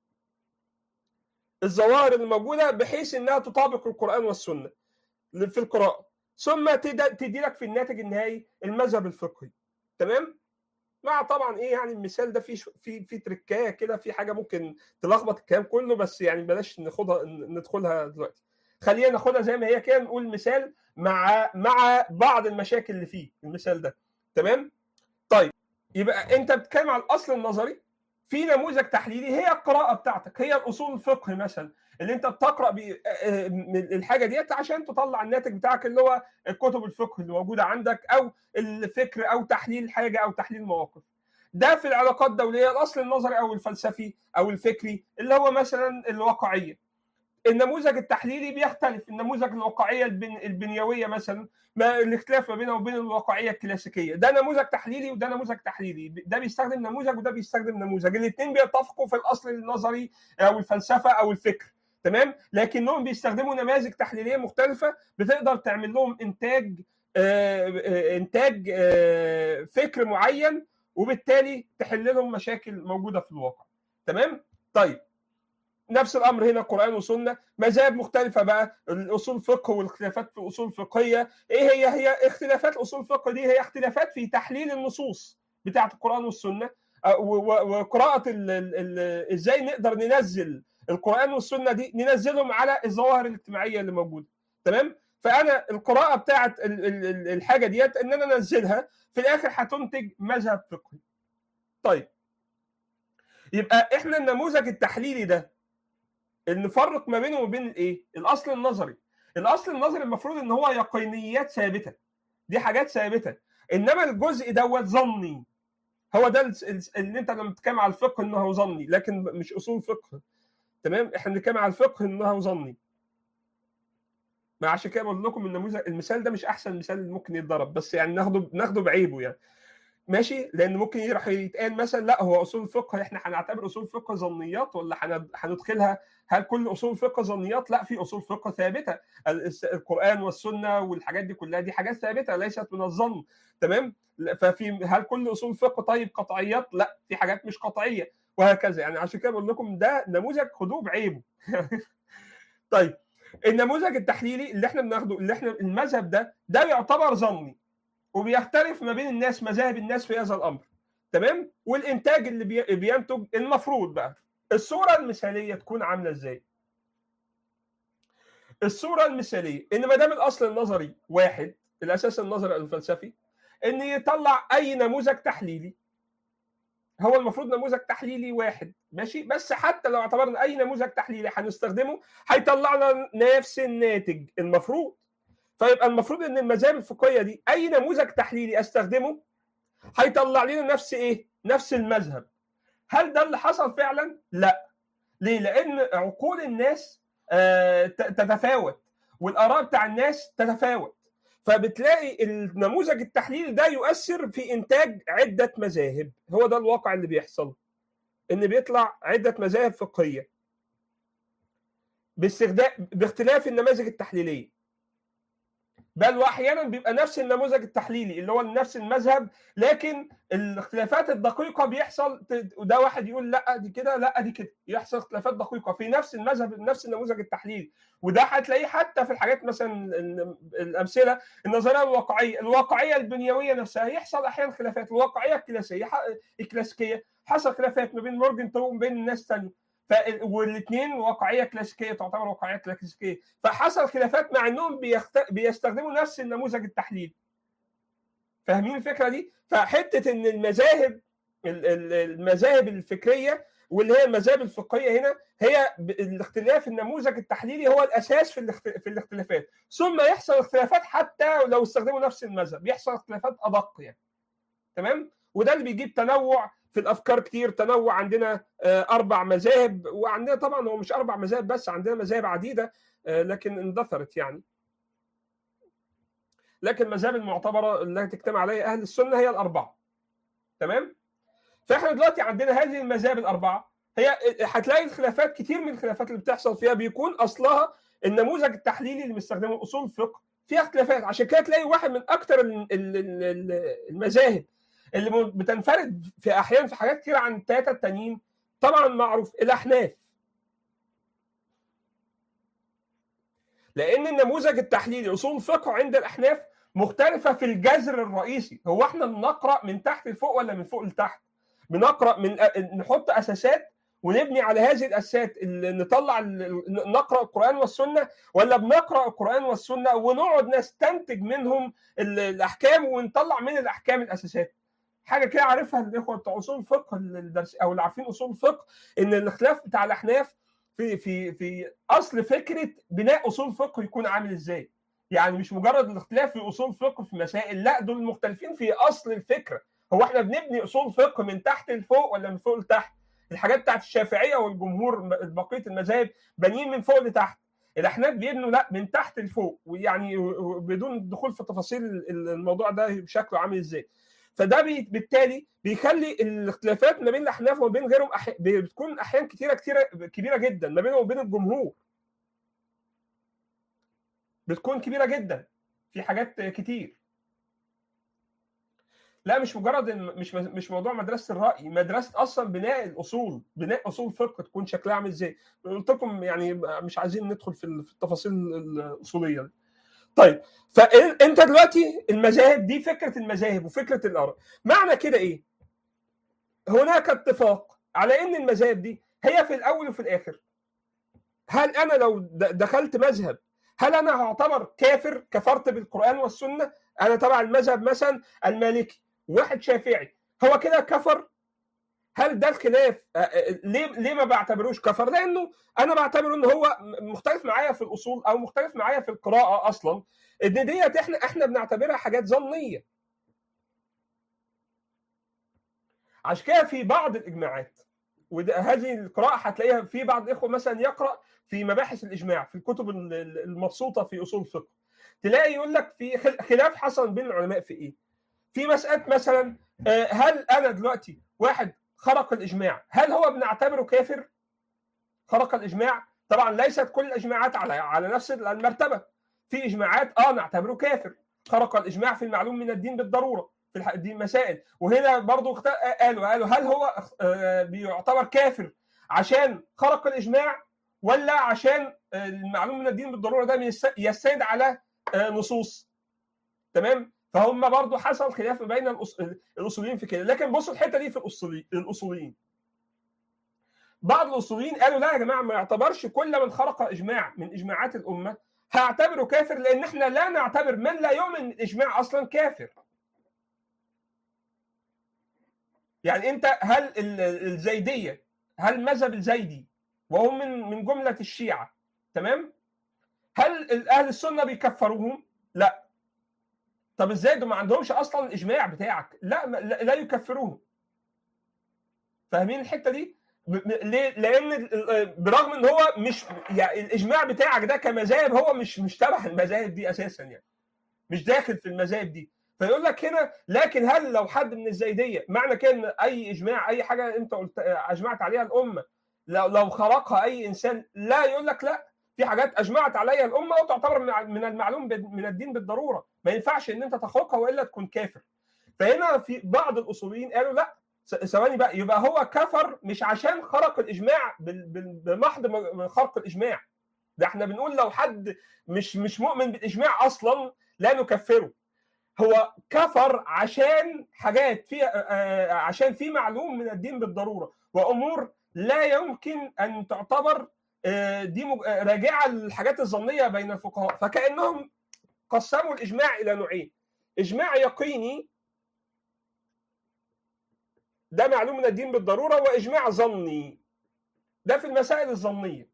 الظواهر الموجوده بحيث انها تطابق القران والسنه في القراءه ثم تد- تدي لك في الناتج النهائي المذهب الفقهي تمام مع طبعا ايه يعني المثال ده في في في تركايه كده في حاجه ممكن تلخبط الكلام كله بس يعني بلاش ناخدها ندخلها دلوقتي خلينا ناخدها زي ما هي كده نقول مثال مع مع بعض المشاكل اللي فيه المثال ده تمام طيب يبقى انت بتتكلم على الاصل النظري في نموذج تحليلي هي القراءه بتاعتك هي الاصول الفقه مثلا اللي انت بتقرا بي الحاجه ديت عشان تطلع الناتج بتاعك اللي هو كتب الفقه اللي موجوده عندك او الفكر او تحليل حاجه او تحليل مواقف ده في العلاقات الدوليه الاصل النظري او الفلسفي او الفكري اللي هو مثلا الواقعيه النموذج التحليلي بيختلف النموذج الواقعيه البن... البنيويه مثلا ما الاختلاف ما بينه وبين الواقعيه الكلاسيكيه ده نموذج تحليلي وده نموذج تحليلي ده بيستخدم نموذج وده بيستخدم نموذج الاثنين بيتفقوا في الاصل النظري او الفلسفه او الفكر تمام لكنهم بيستخدموا نماذج تحليليه مختلفه بتقدر تعمل لهم انتاج آه انتاج آه فكر معين وبالتالي تحل لهم مشاكل موجوده في الواقع تمام طيب نفس الامر هنا قران وسنه مذاهب مختلفه بقى الاصول الفقه والاختلافات في الاصول الفقهيه ايه هي هي اختلافات الاصول الفقه دي هي اختلافات في تحليل النصوص بتاعه القران والسنه وقراءه ازاي نقدر ننزل القران والسنه دي ننزلهم على الظواهر الاجتماعيه اللي موجوده تمام فانا القراءه بتاعه الحاجه ديت ان انا انزلها في الاخر هتنتج مذهب فقهي طيب يبقى احنا النموذج التحليلي ده نفرق ما بينه وبين الايه؟ الاصل النظري. الاصل النظري المفروض ان هو يقينيات ثابته. دي حاجات ثابته. انما الجزء دوت ظني. هو ده اللي انت لما بتتكلم على الفقه انه ظني لكن مش اصول فقه. تمام؟ احنا بنتكلم على الفقه انه ظني. ما عشان كده بقول لكم النموذج المثال ده مش احسن مثال ممكن يتضرب بس يعني ناخده ناخده بعيبه يعني. ماشي لان ممكن راح يتقال مثلا لا هو اصول الفقه احنا هنعتبر اصول الفقه ظنيات ولا هندخلها هل كل اصول الفقه ظنيات؟ لا في اصول فقه ثابته القران والسنه والحاجات دي كلها دي حاجات ثابته ليست من الظن تمام؟ ففي هل كل اصول الفقه طيب قطعيات؟ لا في حاجات مش قطعيه وهكذا يعني عشان كده بقول لكم ده نموذج خدوه بعيبه طيب النموذج التحليلي اللي احنا بناخده اللي احنا المذهب ده ده يعتبر ظني وبيختلف ما بين الناس مذاهب الناس في هذا الامر تمام والانتاج اللي بينتج المفروض بقى الصوره المثاليه تكون عامله ازاي الصوره المثاليه ان ما دام الاصل النظري واحد الاساس النظري الفلسفي ان يطلع اي نموذج تحليلي هو المفروض نموذج تحليلي واحد ماشي بس حتى لو اعتبرنا اي نموذج تحليلي هنستخدمه هيطلع لنا نفس الناتج المفروض فيبقى المفروض ان المذاهب الفقهيه دي اي نموذج تحليلي استخدمه هيطلع لنا نفس ايه؟ نفس المذهب. هل ده اللي حصل فعلا؟ لا. ليه؟ لان عقول الناس تتفاوت والاراء بتاع الناس تتفاوت. فبتلاقي النموذج التحليلي ده يؤثر في انتاج عده مذاهب، هو ده الواقع اللي بيحصل. ان بيطلع عده مذاهب فقهيه. باستخدام باختلاف النماذج التحليليه. بل واحيانا بيبقى نفس النموذج التحليلي اللي هو نفس المذهب لكن الاختلافات الدقيقه بيحصل وده واحد يقول لا دي كده لا دي كده يحصل اختلافات دقيقه في نفس المذهب نفس النموذج التحليلي وده هتلاقيه حتى في الحاجات مثلا الامثله النظريه الواقعيه الواقعيه البنيويه نفسها يحصل احيانا خلافات الواقعيه الكلاسيكيه الكلاسيكيه حصل خلافات ما بين مورجن وما بين ناس ثانيه ف... والاثنين واقعيه كلاسيكيه تعتبر واقعيه كلاسيكيه فحصل خلافات مع انهم بيخت... بيستخدموا نفس النموذج التحليلي فاهمين الفكره دي فحته ان المذاهب المذاهب الفكريه واللي هي المذاهب الفقهيه هنا هي الاختلاف النموذج التحليلي هو الاساس في في الاختلافات ثم يحصل اختلافات حتى لو استخدموا نفس المذهب يحصل اختلافات ادق يعني تمام وده اللي بيجيب تنوع في الافكار كتير تنوع عندنا اربع مذاهب وعندنا طبعا هو مش اربع مذاهب بس عندنا مذاهب عديده لكن اندثرت يعني لكن المذاهب المعتبره التي تجتمع عليها اهل السنه هي الاربعه تمام فاحنا دلوقتي عندنا هذه المذاهب الاربعه هي هتلاقي الخلافات كتير من الخلافات اللي بتحصل فيها بيكون اصلها النموذج التحليلي اللي بيستخدمه اصول الفقه فيها اختلافات عشان كده تلاقي واحد من اكثر المذاهب اللي بتنفرد في احيان في حاجات كتير عن الثلاثه التانيين طبعا معروف الاحناف لان النموذج التحليلي اصول الفقه عند الاحناف مختلفه في الجذر الرئيسي هو احنا بنقرا من تحت لفوق ولا من فوق لتحت بنقرا من نحط اساسات ونبني على هذه الاساسات نطلع نقرا القران والسنه ولا بنقرا القران والسنه ونقعد نستنتج منهم الاحكام ونطلع من الاحكام الاساسات حاجه كده عارفها الاخوه بتوع اصول الفقه الدرس او اللي عارفين اصول الفقه ان الاختلاف بتاع الاحناف في في في اصل فكره بناء اصول الفقه يكون عامل ازاي يعني مش مجرد الاختلاف في اصول الفقه في مسائل لا دول مختلفين في اصل الفكره هو احنا بنبني اصول فقه من تحت لفوق ولا من فوق لتحت الحاجات بتاعت الشافعيه والجمهور بقيه المذاهب بانيين من فوق لتحت الاحناف بيبنوا لا من تحت لفوق ويعني بدون الدخول في تفاصيل الموضوع ده شكله عامل ازاي فده بي بالتالي بيخلي الاختلافات ما بين الاحناف وما بين غيرهم أح... بتكون احيان كتيره كتيره كبيره جدا ما بينهم وبين الجمهور بتكون كبيره جدا في حاجات كتير لا مش مجرد مش مش موضوع مدرسه الراي مدرسه اصلا بناء الاصول بناء اصول فقه تكون شكلها عامل ازاي قلت لكم يعني مش عايزين ندخل في التفاصيل الاصوليه دي. طيب فانت دلوقتي المذاهب دي فكره المذاهب وفكره الاراء معنى كده ايه هناك اتفاق على ان المذاهب دي هي في الاول وفي الاخر هل انا لو دخلت مذهب هل انا هعتبر كافر كفرت بالقران والسنه انا تبع المذهب مثلا المالكي واحد شافعي هو كده كفر هل ده الخلاف ليه ليه ما بعتبروش كفر لانه انا بعتبره ان هو مختلف معايا في الاصول او مختلف معايا في القراءه اصلا ان ديت احنا احنا بنعتبرها حاجات ظنيه عشان كده في بعض الاجماعات وهذه القراءه هتلاقيها في بعض الاخوه مثلا يقرا في مباحث الاجماع في الكتب المبسوطه في اصول الفقه تلاقي يقول لك في خلاف حصل بين العلماء في ايه في مساله مثلا هل انا دلوقتي واحد خرق الاجماع هل هو بنعتبره كافر خرق الاجماع طبعا ليست كل الاجماعات على على نفس المرتبه في اجماعات اه نعتبره كافر خرق الاجماع في المعلوم من الدين بالضروره في دي مسائل وهنا برضو قالوا قالوا هل هو بيعتبر كافر عشان خرق الاجماع ولا عشان المعلوم من الدين بالضروره ده يستند على نصوص تمام فهم برضو حصل خلاف بين الاصوليين في كده لكن بصوا الحته دي في الاصوليين بعض الاصوليين قالوا لا يا جماعه ما يعتبرش كل من خرق اجماع من اجماعات الامه هعتبره كافر لان احنا لا نعتبر من لا يؤمن بالاجماع اصلا كافر يعني انت هل الزيديه هل مذهب الزيدي وهو من من جمله الشيعه تمام هل اهل السنه بيكفروهم لا طب ازاي ده ما عندهمش اصلا الاجماع بتاعك لا لا يكفروهم فاهمين الحته دي ليه لان برغم ان هو مش يعني الاجماع بتاعك ده كمذاهب هو مش مش تبع المذاهب دي اساسا يعني مش داخل في المذاهب دي فيقول لك هنا لكن هل لو حد من الزيديه معنى كده ان اي اجماع اي حاجه انت قلت اجمعت عليها الامه لو لو خرقها اي انسان لا يقول لك لا في حاجات اجمعت عليها الامه وتعتبر من المعلوم من الدين بالضروره ما ينفعش ان انت تخرقها والا تكون كافر فهنا في بعض الاصوليين قالوا لا ثواني بقى يبقى هو كفر مش عشان خرق الاجماع بمحض من خرق الاجماع ده احنا بنقول لو حد مش مش مؤمن بالاجماع اصلا لا نكفره هو كفر عشان حاجات في عشان في معلوم من الدين بالضروره وامور لا يمكن ان تعتبر دي راجعه للحاجات الظنيه بين الفقهاء فكانهم قسموا الاجماع الى نوعين اجماع يقيني ده معلوم من الدين بالضروره واجماع ظني ده في المسائل الظنيه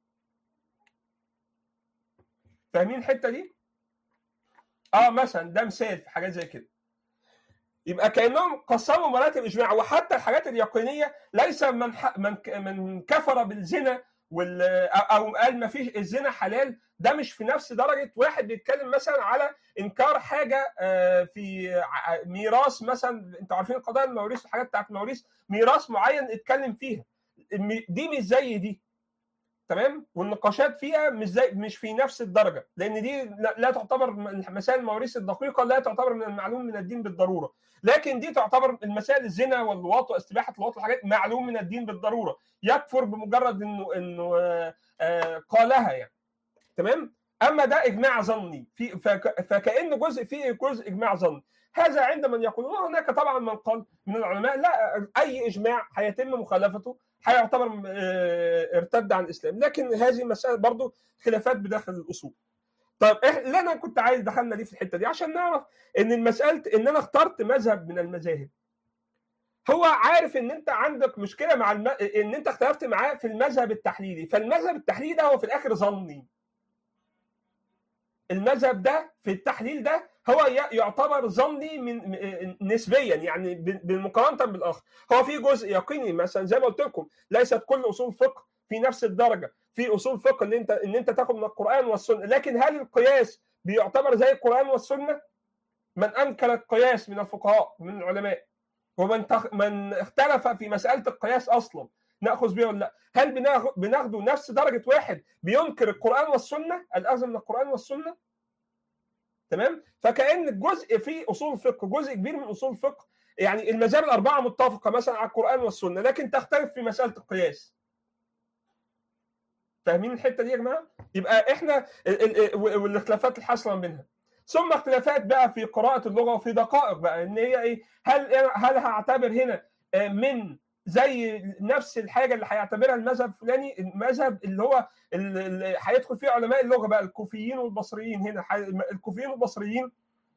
فاهمين الحته دي اه مثلا ده مثال في حاجات زي كده يبقى كانهم قسموا مراتب الاجماع وحتى الحاجات اليقينيه ليس من ح... من من كفر بالزنا وال او قال ما فيش الزنا حلال ده مش في نفس درجه واحد بيتكلم مثلا على انكار حاجه في ميراث مثلا انتوا عارفين قضايا المواريث الحاجات بتاعت المواريث ميراث معين اتكلم فيها دي مش زي دي تمام والنقاشات فيها مش زي مش في نفس الدرجه لان دي لا تعتبر مسائل المواريث الدقيقه لا تعتبر من المعلوم من الدين بالضروره لكن دي تعتبر المسائل الزنا واللواط واستباحه اللواط والحاجات معلوم من الدين بالضروره يكفر بمجرد انه انه قالها يعني تمام اما ده اجماع ظني في فكانه جزء فيه جزء اجماع ظني هذا عند من يقولون هناك طبعا من قال من العلماء لا اي اجماع هيتم مخالفته هيعتبر ارتد عن الاسلام لكن هذه مساله برضو خلافات بداخل الاصول طيب اللي انا كنت عايز دخلنا ليه في الحته دي عشان نعرف ان المساله ان انا اخترت مذهب من المذاهب هو عارف ان انت عندك مشكله مع الم... ان انت اختلفت معاه في المذهب التحليلي فالمذهب التحليلي ده هو في الاخر ظني المذهب ده في التحليل ده هو ي- يعتبر ظني من م- نسبيا يعني ب- بالمقارنه بالاخر هو في جزء يقيني مثلا زي ما قلت لكم ليست كل اصول فقه في نفس الدرجه في اصول فقه اللي انت ان انت تاخد من القران والسنه لكن هل القياس بيعتبر زي القران والسنه من انكر القياس من الفقهاء ومن العلماء ومن تخ... من اختلف في مساله القياس اصلا ناخذ بيه ولا لا هل بناخ- بناخده نفس درجه واحد بينكر القران والسنه الاخذ من القران والسنه تمام فكان الجزء في اصول الفقه جزء كبير من اصول الفقه يعني المذاهب الاربعه متفقه مثلا على القران والسنه لكن تختلف في مساله القياس فاهمين الحته دي يا جماعه يبقى احنا ال- ال- والاختلافات الحاصله منها ثم اختلافات بقى في قراءه اللغه وفي دقائق بقى ان هي ايه هل هل هعتبر هنا آه، من زي نفس الحاجه اللي هيعتبرها المذهب الفلاني المذهب اللي هو اللي هيدخل فيه علماء اللغه بقى الكوفيين والبصريين هنا ح- الكوفيين والبصريين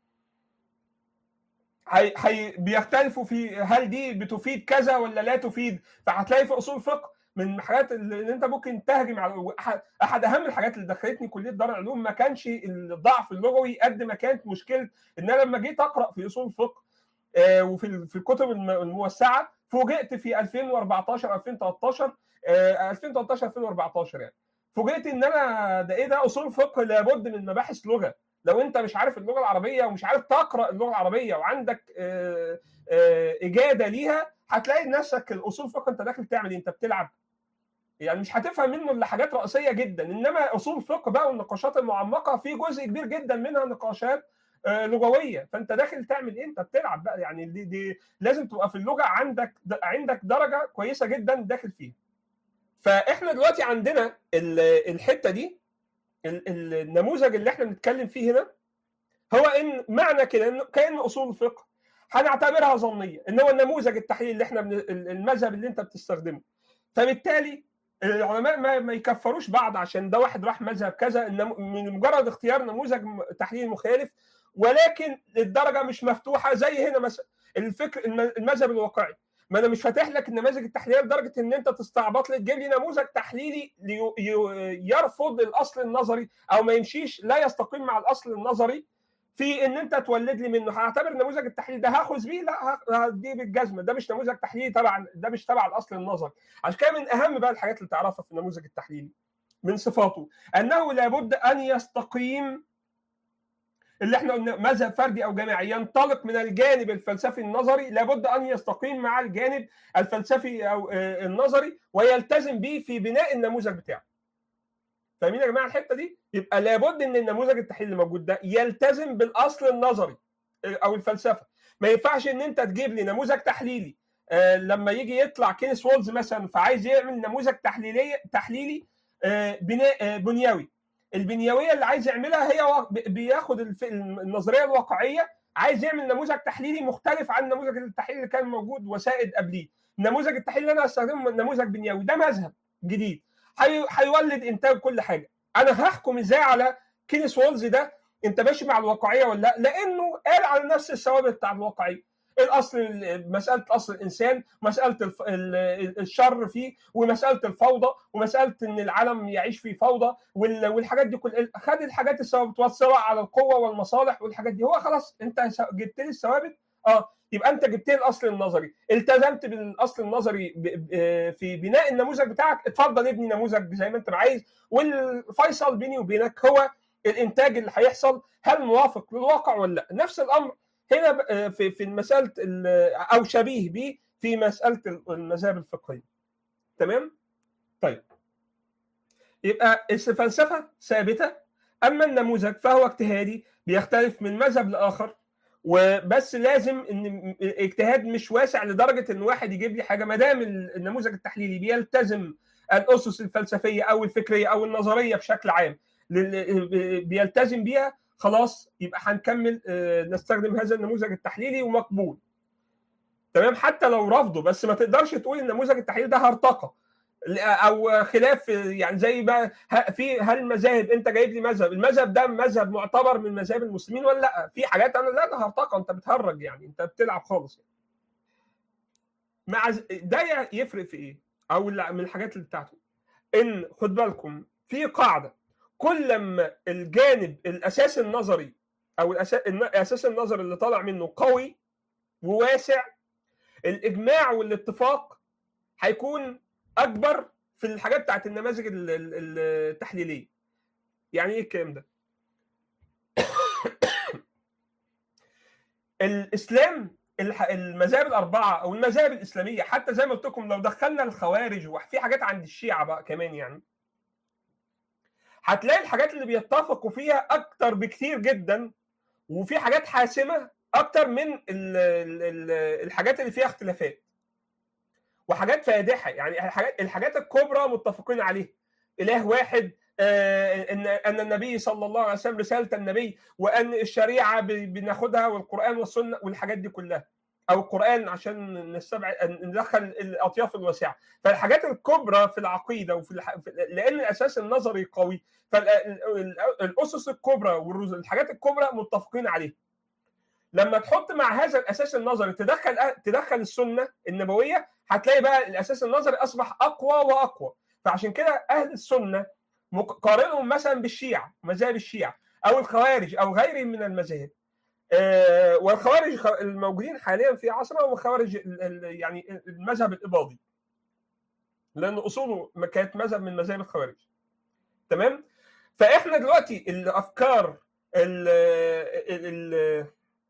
هي هي بيختلفوا في هل دي بتفيد كذا ولا لا تفيد فهتلاقي في اصول فقه من الحاجات اللي انت ممكن تهجم على أحد- احد اهم الحاجات اللي دخلتني كليه دار العلوم ما كانش الضعف اللغوي قد ما كانت مشكله ان انا لما جيت اقرا في اصول الفقه آه، وفي ال- في الكتب الم- الموسعه فوجئت في 2014 2013 آه، 2013 2014 يعني فوجئت ان انا ده ايه ده اصول فقه لابد من مباحث لغه لو انت مش عارف اللغه العربيه ومش عارف تقرا اللغه العربيه وعندك آه، آه، اجاده ليها هتلاقي نفسك الاصول فقه انت داخل تعمل ايه انت بتلعب يعني مش هتفهم منه الا حاجات رئيسيه جدا انما اصول الفقه بقى والنقاشات المعمقه في جزء كبير جدا منها نقاشات آه، لغويه فانت داخل تعمل ايه انت بتلعب بقى يعني دي, دي لازم تبقى في اللغه عندك عندك درجه كويسه جدا داخل فيها فاحنا دلوقتي عندنا ال- الحته دي ال- ال- النموذج اللي احنا بنتكلم فيه هنا هو ان معنى كده ان كان اصول الفقه هنعتبرها ظنيه ان هو النموذج التحليل اللي احنا بن... المذهب اللي انت بتستخدمه فبالتالي العلماء ما, ما يكفروش بعض عشان ده واحد راح مذهب كذا النم... من مجرد اختيار نموذج م- تحليل مخالف ولكن الدرجه مش مفتوحه زي هنا مثلا الفكر الم- المذهب الواقعي ما انا مش فاتح لك النماذج التحليليه لدرجه ان انت تستعبط لي تجيب لي نموذج تحليلي لي- ي- يرفض الاصل النظري او ما يمشيش لا يستقيم مع الاصل النظري في ان انت تولد لي منه هعتبر نموذج التحليل ده هاخذ بيه لا هديه بالجزمه ده مش نموذج تحليلي تبع ده مش تبع الاصل النظري عشان كده من اهم بقى الحاجات اللي تعرفها في النموذج التحليلي من صفاته انه لابد ان يستقيم اللي احنا قلنا مذهب فردي او جماعي ينطلق من الجانب الفلسفي النظري لابد ان يستقيم مع الجانب الفلسفي او آه، النظري ويلتزم به في بناء النموذج بتاعه. فاهمين يا جماعه الحته دي؟ يبقى لابد ان النموذج التحليلي اللي موجود ده يلتزم بالاصل النظري آه، او الفلسفه. ما ينفعش ان انت تجيب لي نموذج تحليلي آه، لما يجي يطلع كينيس وولز مثلا فعايز يعمل نموذج تحليلي تحليلي آه، بناء آه، بنيوي البنيويه اللي عايز يعملها هي وا- ب- بياخد الف- النظريه الواقعيه عايز يعمل نموذج تحليلي مختلف عن نموذج التحليل اللي كان موجود وسائد قبليه النموذج التحليلي اللي انا هستخدمه نموذج بنيوي ده مذهب جديد هي- هيولد انتاج كل حاجه انا هحكم ازاي على كينيس وولز ده انت ماشي مع الواقعيه ولا لا لانه قال على نفس الثوابت بتاع الواقعيه الاصل مساله اصل الانسان مساله الف... ال- الشر فيه ومساله الفوضى ومساله ان العالم يعيش في فوضى وال... والحاجات دي كل خد الحاجات الثوابت والصراع على القوه والمصالح والحاجات دي هو خلاص انت س- جبت لي الثوابت اه يبقى انت جبت لي الاصل النظري التزمت بالاصل النظري ب... ب... في بناء النموذج بتاعك اتفضل ابني نموذج زي ما انت عايز والفيصل بيني وبينك هو الانتاج اللي هيحصل هل موافق للواقع ولا لا نفس الامر هنا ب- في في مساله ال- او شبيه به في مساله المذاهب الفقهيه تمام طيب يبقى الفلسفه ثابته اما النموذج فهو اجتهادي بيختلف من مذهب لاخر وبس لازم ان الاجتهاد مش واسع لدرجه ان واحد يجيب لي حاجه ما دام النموذج التحليلي بيلتزم الاسس الفلسفيه او الفكريه او النظريه بشكل عام لل- بيلتزم بيها خلاص يبقى هنكمل آه، نستخدم هذا النموذج التحليلي ومقبول تمام حتى لو رفضه بس ما تقدرش تقول النموذج التحليلي ده هرطقه او خلاف يعني زي بقى ه- في هل المذاهب انت جايب لي مذهب المذهب ده مذهب معتبر من مذاهب المسلمين ولا لا في حاجات انا لا ده هرطقه انت بتهرج يعني انت بتلعب خالص مع ز- ده يفرق في ايه؟ او لا من الحاجات اللي بتاعته ان خد بالكم في قاعده كل ما الجانب الاساس النظري او الأسا- الاساس النظري اللي طالع منه قوي وواسع الاجماع والاتفاق هيكون اكبر في الحاجات بتاعت النماذج ال- ال- التحليليه يعني ايه الكلام ده الاسلام الح- المذاهب الاربعه او المذاهب الاسلاميه حتى زي ما قلت لكم لو دخلنا الخوارج وفي حاجات عند الشيعه بقى كمان يعني هتلاقي الحاجات اللي بيتفقوا فيها اكتر بكتير جدا وفي حاجات حاسمه اكتر من ال ال ال الحاجات اللي فيها اختلافات وحاجات فادحه يعني الحاجات الحاجات الكبرى متفقين عليها اله واحد آه، ان ان النبي صلى الله عليه وسلم رساله النبي وان الشريعه ب- بناخدها والقران والسنه والحاجات دي كلها او القران عشان نستبعد ندخل الاطياف الواسعه فالحاجات الكبرى في العقيده وفي الح... في- لان الاساس النظري قوي فالاسس الكبرى والحاجات الكبرى متفقين عليها لما تحط مع هذا الاساس النظري تدخل تدخل السنه النبويه هتلاقي بقى الاساس النظري اصبح اقوى واقوى فعشان كده اهل السنه مق- قارنهم مثلا بالشيعه مذاهب الشيعه او الخوارج او غيرهم من المذاهب آه، والخوارج خ- الموجودين حاليا في عصرنا هم خوارج ال- ال- يعني المذهب الاباضي لان اصوله ما كانت مذهب من مذاهب الخوارج تمام فاحنا دلوقتي الافكار ال ال ال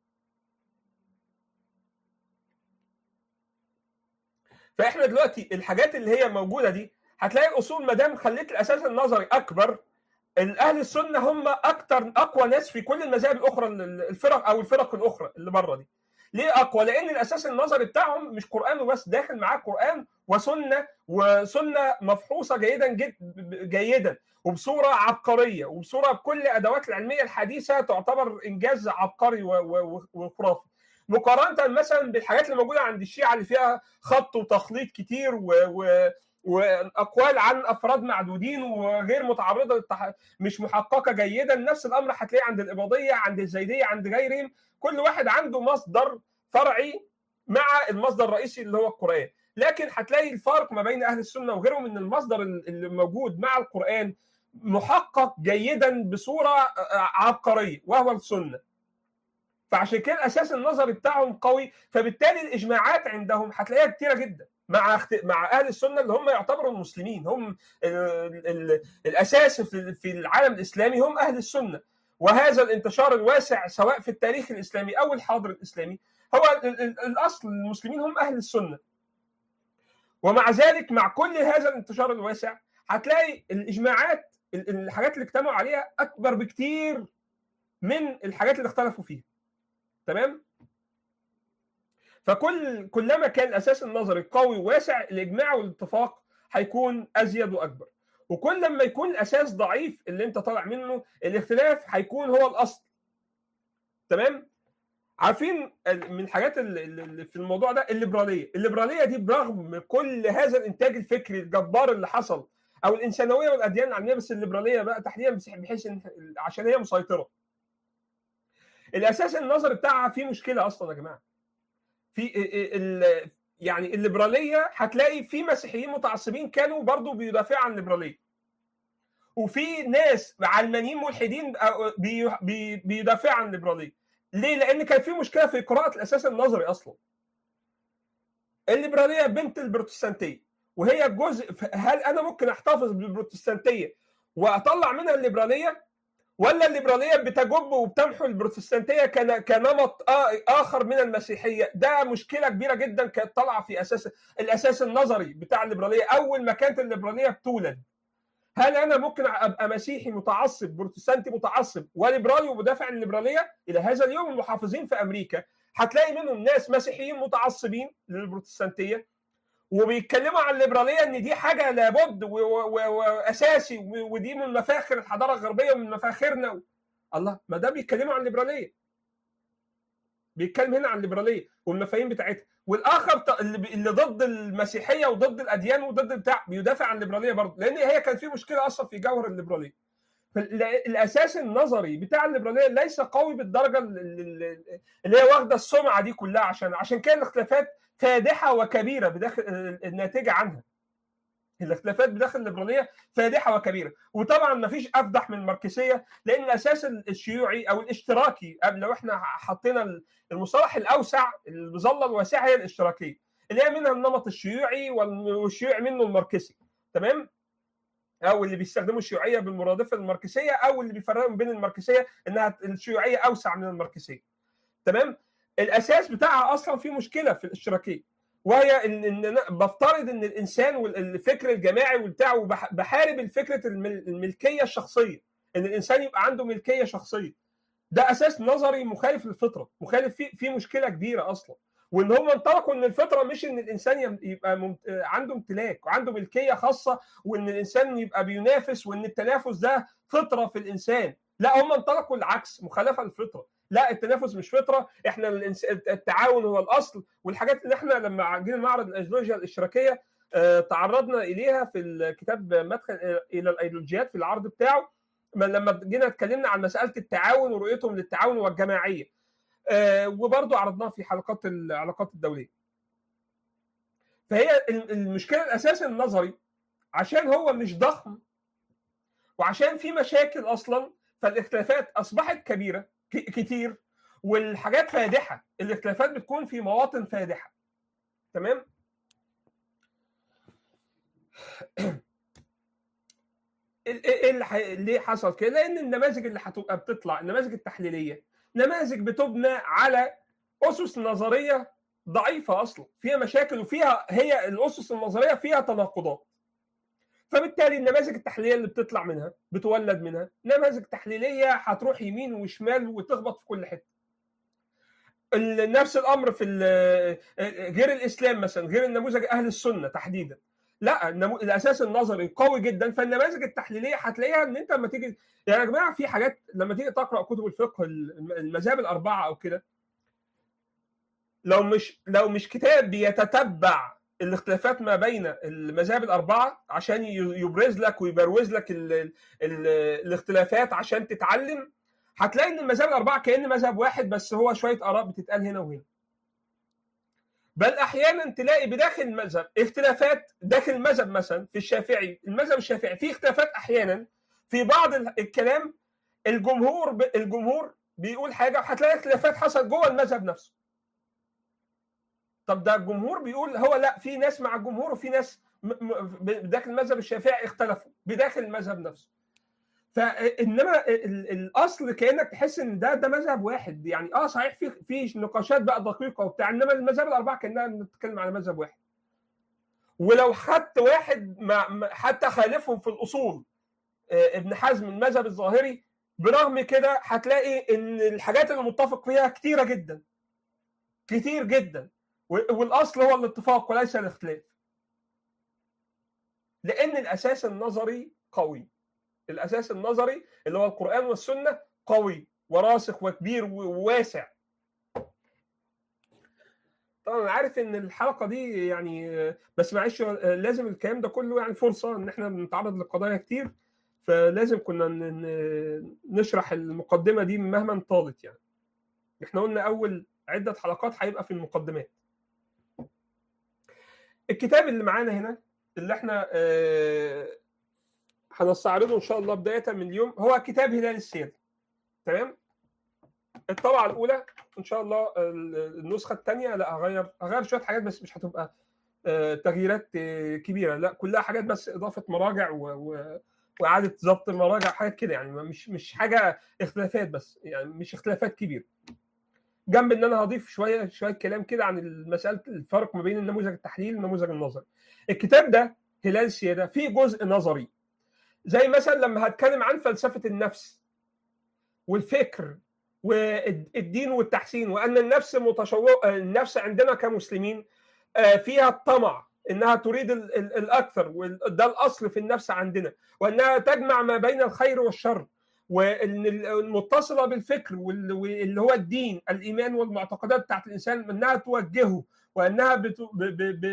فاحنا دلوقتي الحاجات اللي هي موجوده دي هتلاقي الاصول ما دام خليت الاساس النظري اكبر الاهل السنه هم اكتر اقوى ناس في كل المذاهب الاخرى الفرق او الفرق الاخرى اللي بره دي ليه اقوى لان الاساس النظري بتاعهم مش قران وبس داخل معاه قران وسنه وسنه مفحوصه جيدا جد جيدا وبصوره عبقريه وبصوره بكل الادوات العلميه الحديثه تعتبر انجاز عبقري و- و- وخرافي مقارنه مثلا بالحاجات اللي موجوده عند الشيعه اللي فيها خط وتخليط كتير و... و... واقوال عن افراد معدودين وغير متعرضه للتح... مش محققه جيدا نفس الامر هتلاقيه عند الاباضيه عند الزيديه عند غيرهم كل واحد عنده مصدر فرعي مع المصدر الرئيسي اللي هو القران لكن هتلاقي الفرق ما بين اهل السنه وغيرهم ان المصدر اللي موجود مع القران محقق جيدا بصوره عبقريه وهو السنه فعشان كده الاساس النظري بتاعهم قوي فبالتالي الاجماعات عندهم هتلاقيها كتيره جدا مع اخت... مع اهل السنه اللي هم يعتبروا المسلمين هم ال... ال... الاساس في في العالم الاسلامي هم اهل السنه وهذا الانتشار الواسع سواء في التاريخ الاسلامي او الحاضر الاسلامي هو ال... ال... الاصل المسلمين هم اهل السنه ومع ذلك مع كل هذا الانتشار الواسع هتلاقي الاجماعات ال- الحاجات اللي اجتمعوا عليها اكبر بكتير من الحاجات اللي اختلفوا فيها تمام فكل كلما كان الاساس النظري قوي وواسع الاجماع والاتفاق هيكون ازيد واكبر وكل لما يكون الاساس ضعيف اللي انت طالع منه الاختلاف هيكون هو الاصل تمام عارفين ال- من الحاجات اللي اللي في الموضوع ده الليبراليه الليبراليه دي برغم كل هذا الانتاج الفكري الجبار اللي حصل او الانسانويه والاديان العلميه بس الليبراليه بقى تحديدا بحيث ان عشان هي مسيطره الاساس النظري بتاعها فيه مشكله اصلا يا جماعه في ال يعني الليبراليه هتلاقي في مسيحيين متعصبين كانوا برضو بيدافعوا عن الليبراليه وفي ناس علمانيين ملحدين بي- بي- بيدافعوا عن الليبراليه ليه؟ لان كان في مشكله في قراءه الاساس النظري اصلا الليبراليه بنت البروتستانتيه وهي جزء هل انا ممكن احتفظ بالبروتستانتيه واطلع منها الليبراليه ولا الليبراليه بتجب وبتمحو البروتستانتيه كن- كنمط آ- اخر من المسيحيه ده مشكله كبيره جدا كانت طالعه في اساس الاساس النظري بتاع الليبراليه اول ما كانت الليبراليه بتولد هل انا ممكن ابقى مسيحي متعصب بروتستانتي متعصب وليبرالي ومدافع عن الليبراليه الى هذا اليوم المحافظين في امريكا هتلاقي منهم ناس مسيحيين متعصبين للبروتستانتيه وبيتكلموا عن الليبراليه ان دي حاجه لابد و- و- و- واساسي و- ودي من مفاخر الحضاره الغربيه ومن مفاخرنا الله ما ده بيتكلموا عن الليبراليه بيتكلم هنا عن الليبراليه والمفاهيم بتاعتها والاخر ط- اللي بي- اللي ضد المسيحيه وضد الاديان وضد بتاع بيدافع عن الليبراليه برضه لان هي كان في مشكله اصلا في جوهر الليبراليه الاساس النظري بتاع الليبراليه ليس قوي بالدرجه اللي هي واخده السمعه دي كلها عشان عشان كده الاختلافات فادحه وكبيره بداخل الناتجه عنها الاختلافات بداخل الليبراليه فادحه وكبيره وطبعا ما فيش افدح من الماركسيه لان الاساس الشيوعي او الاشتراكي لو احنا حطينا المصطلح الاوسع المظله الواسعه هي الاشتراكيه اللي هي منها النمط الشيوعي والشيوعي منه الماركسي تمام او اللي بيستخدموا الشيوعيه بالمرادفه للماركسيه او اللي بيفرقوا بين الماركسيه انها الشيوعيه اوسع من الماركسيه تمام الاساس بتاعها اصلا في مشكله في الاشتراكيه وهي ان ان بفترض ان الانسان والفكر الجماعي والبتاع وبحارب الفكره الملكيه الشخصيه ان الانسان يبقى عنده ملكيه شخصيه ده اساس نظري مخالف للفطره مخالف في في مشكله كبيره اصلا وان هم انطلقوا ان الفطره مش ان الانسان يبقى ممت... عنده امتلاك وعنده ملكيه خاصه وان الانسان يبقى بينافس وان التنافس ده فطره في الانسان لا هم انطلقوا العكس مخالفه للفطره لا التنافس مش فطره احنا التعاون هو الاصل والحاجات اللي احنا لما جينا معرض الايديولوجيا الاشتراكيه اه تعرضنا اليها في الكتاب مدخل الى الايديولوجيات في العرض بتاعه لما جينا اتكلمنا عن مساله التعاون ورؤيتهم للتعاون والجماعيه اه وبرضه عرضناها في حلقات العلاقات الدوليه فهي المشكله الاساس النظري عشان هو مش ضخم وعشان في مشاكل اصلا فالاختلافات اصبحت كبيره كتير والحاجات فادحه الاختلافات بتكون في مواطن فادحه تمام ايه اللي ليه حصل كده؟ لان النماذج اللي هتبقى بتطلع النماذج التحليليه نماذج بتبنى على اسس نظريه ضعيفه اصلا فيها مشاكل وفيها هي الاسس النظريه فيها تناقضات فبالتالي النماذج التحليليه اللي بتطلع منها بتولد منها نماذج تحليليه هتروح يمين وشمال وتخبط في كل حته نفس الامر في غير الاسلام مثلا غير النموذج اهل السنه تحديدا لا الاساس النظري قوي جدا فالنماذج التحليليه هتلاقيها ان انت لما تيجي يعني يا جماعه في حاجات لما تيجي تقرا كتب الفقه المذاهب الاربعه او كده لو مش لو مش كتاب بيتتبع الاختلافات ما بين المذاهب الاربعه عشان يبرز لك ويبروز لك ال ال الاختلافات عشان تتعلم هتلاقي ان المذاهب الاربعه كان مذهب واحد بس هو شويه اراء بتتقال هنا وهنا بل احيانا تلاقي بداخل المذهب اختلافات داخل المذهب مثلا في الشافعي المذهب الشافعي فيه اختلافات احيانا في بعض الكلام الجمهور الجمهور بيقول حاجه وهتلاقي اختلافات حصلت جوه المذهب نفسه طب ده الجمهور بيقول هو لا في ناس مع الجمهور وفي ناس بداخل المذهب الشافعي اختلفوا بداخل المذهب نفسه فانما الاصل كانك تحس ان ده ده مذهب واحد يعني اه صحيح في في نقاشات بقى دقيقه وبتاع انما المذاهب الاربعه كاننا بنتكلم على مذهب واحد ولو خدت واحد مع حتى خالفهم في الاصول ابن حزم المذهب الظاهري برغم كده هتلاقي ان الحاجات اللي متفق فيها كتيره جدا كتير جدا والاصل هو الاتفاق وليس الاختلاف لان الاساس النظري قوي الاساس النظري اللي هو القران والسنه قوي وراسخ وكبير وواسع طبعا انا عارف ان الحلقه دي يعني بس معلش لازم الكلام ده كله يعني فرصه ان احنا بنتعرض لقضايا كتير فلازم كنا نشرح المقدمه دي مهما طالت يعني احنا قلنا اول عده حلقات هيبقى في المقدمات الكتاب اللي معانا هنا اللي احنا هنستعرضه ان شاء الله بدايه من اليوم هو كتاب هلال السير تمام الطبعه الاولى ان شاء الله النسخه الثانيه لا هغير هغير شويه حاجات بس مش هتبقى تغييرات كبيره لا كلها حاجات بس اضافه مراجع و... و... واعاده ضبط المراجع حاجات كده يعني مش مش حاجه اختلافات بس يعني مش اختلافات كبيره جنب ان انا هضيف شويه شويه كلام كده عن مساله الفرق ما بين النموذج التحليلي والنموذج النظري الكتاب ده هلال السياده فيه جزء نظري زي مثلا لما هتكلم عن فلسفه النفس والفكر والدين والتحسين وان النفس متشوق النفس عندنا كمسلمين فيها الطمع انها تريد الاكثر وده الاصل في النفس عندنا وانها تجمع ما بين الخير والشر والمتصله بالفكر واللي هو الدين الايمان والمعتقدات بتاعت الانسان انها توجهه وانها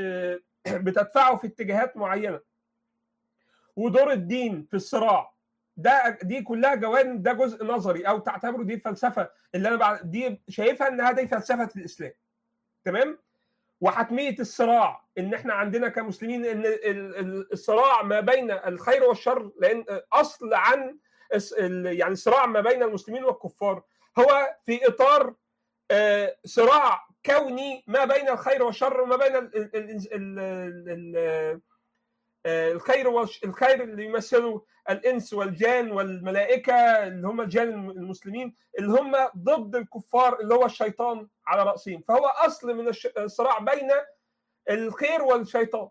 بتدفعه في اتجاهات معينه ودور الدين في الصراع ده دي كلها جوانب ده جزء نظري او تعتبره دي فلسفه اللي انا بعد دي شايفها انها دي فلسفه الاسلام تمام وحتميه الصراع ان احنا عندنا كمسلمين ان الصراع ما بين الخير والشر لان اصل عن يعني الصراع ما بين المسلمين والكفار هو في اطار صراع كوني ما بين الخير والشر وما بين ال ال ال الخير الخير اللي يمثله الانس والجان والملائكه اللي هم الجان المسلمين اللي هم ضد الكفار اللي هو الشيطان على راسهم فهو اصل من الصراع بين الخير والشيطان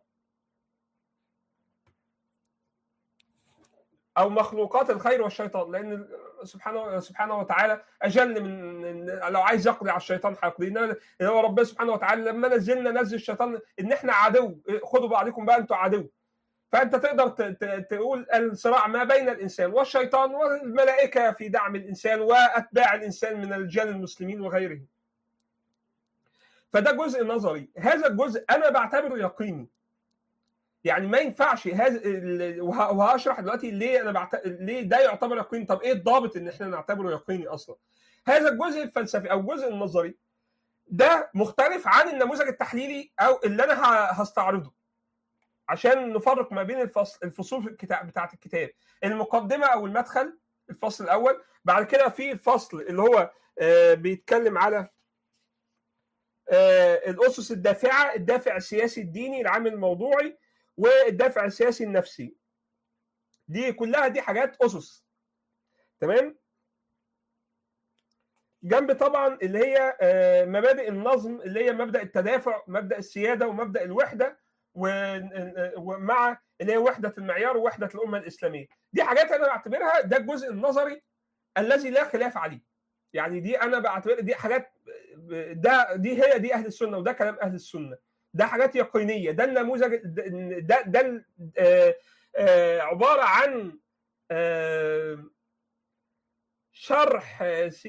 او مخلوقات الخير والشيطان لان سبحانه سبحانه وتعالى اجل من لو عايز يقضي على الشيطان هيقضي انما هو ربنا سبحانه وتعالى لما نزلنا نزل الشيطان ان احنا عدو خدوا بعضكم بقى انتوا عدو فانت تقدر تقول الصراع ما بين الانسان والشيطان والملائكه في دعم الانسان واتباع الانسان من الرجال المسلمين وغيرهم. فده جزء نظري، هذا الجزء انا بعتبره يقيني. يعني ما ينفعش هذا وهشرح دلوقتي ليه انا بعت... ليه ده يعتبر يقيني، طب ايه الضابط ان احنا نعتبره يقيني اصلا؟ هذا الجزء الفلسفي او الجزء النظري ده مختلف عن النموذج التحليلي او اللي انا هستعرضه. عشان نفرق ما بين الفصل الفصول في الكتاب بتاعه الكتاب المقدمه او المدخل الفصل الاول بعد كده في الفصل اللي هو آه بيتكلم على آه الاسس الدافعه الدافع السياسي الديني العامل الموضوعي والدافع السياسي النفسي دي كلها دي حاجات اسس تمام جنب طبعا اللي هي آه مبادئ النظم اللي هي مبدا التدافع مبدا السياده ومبدا الوحده ومع اللي هي وحده المعيار ووحده الامه الاسلاميه دي حاجات انا بعتبرها ده الجزء النظري الذي لا خلاف عليه يعني دي انا بعتبر دي حاجات ده دي هي دي اهل السنه وده كلام اهل السنه ده حاجات يقينيه ده النموذج ده ده عباره عن شرح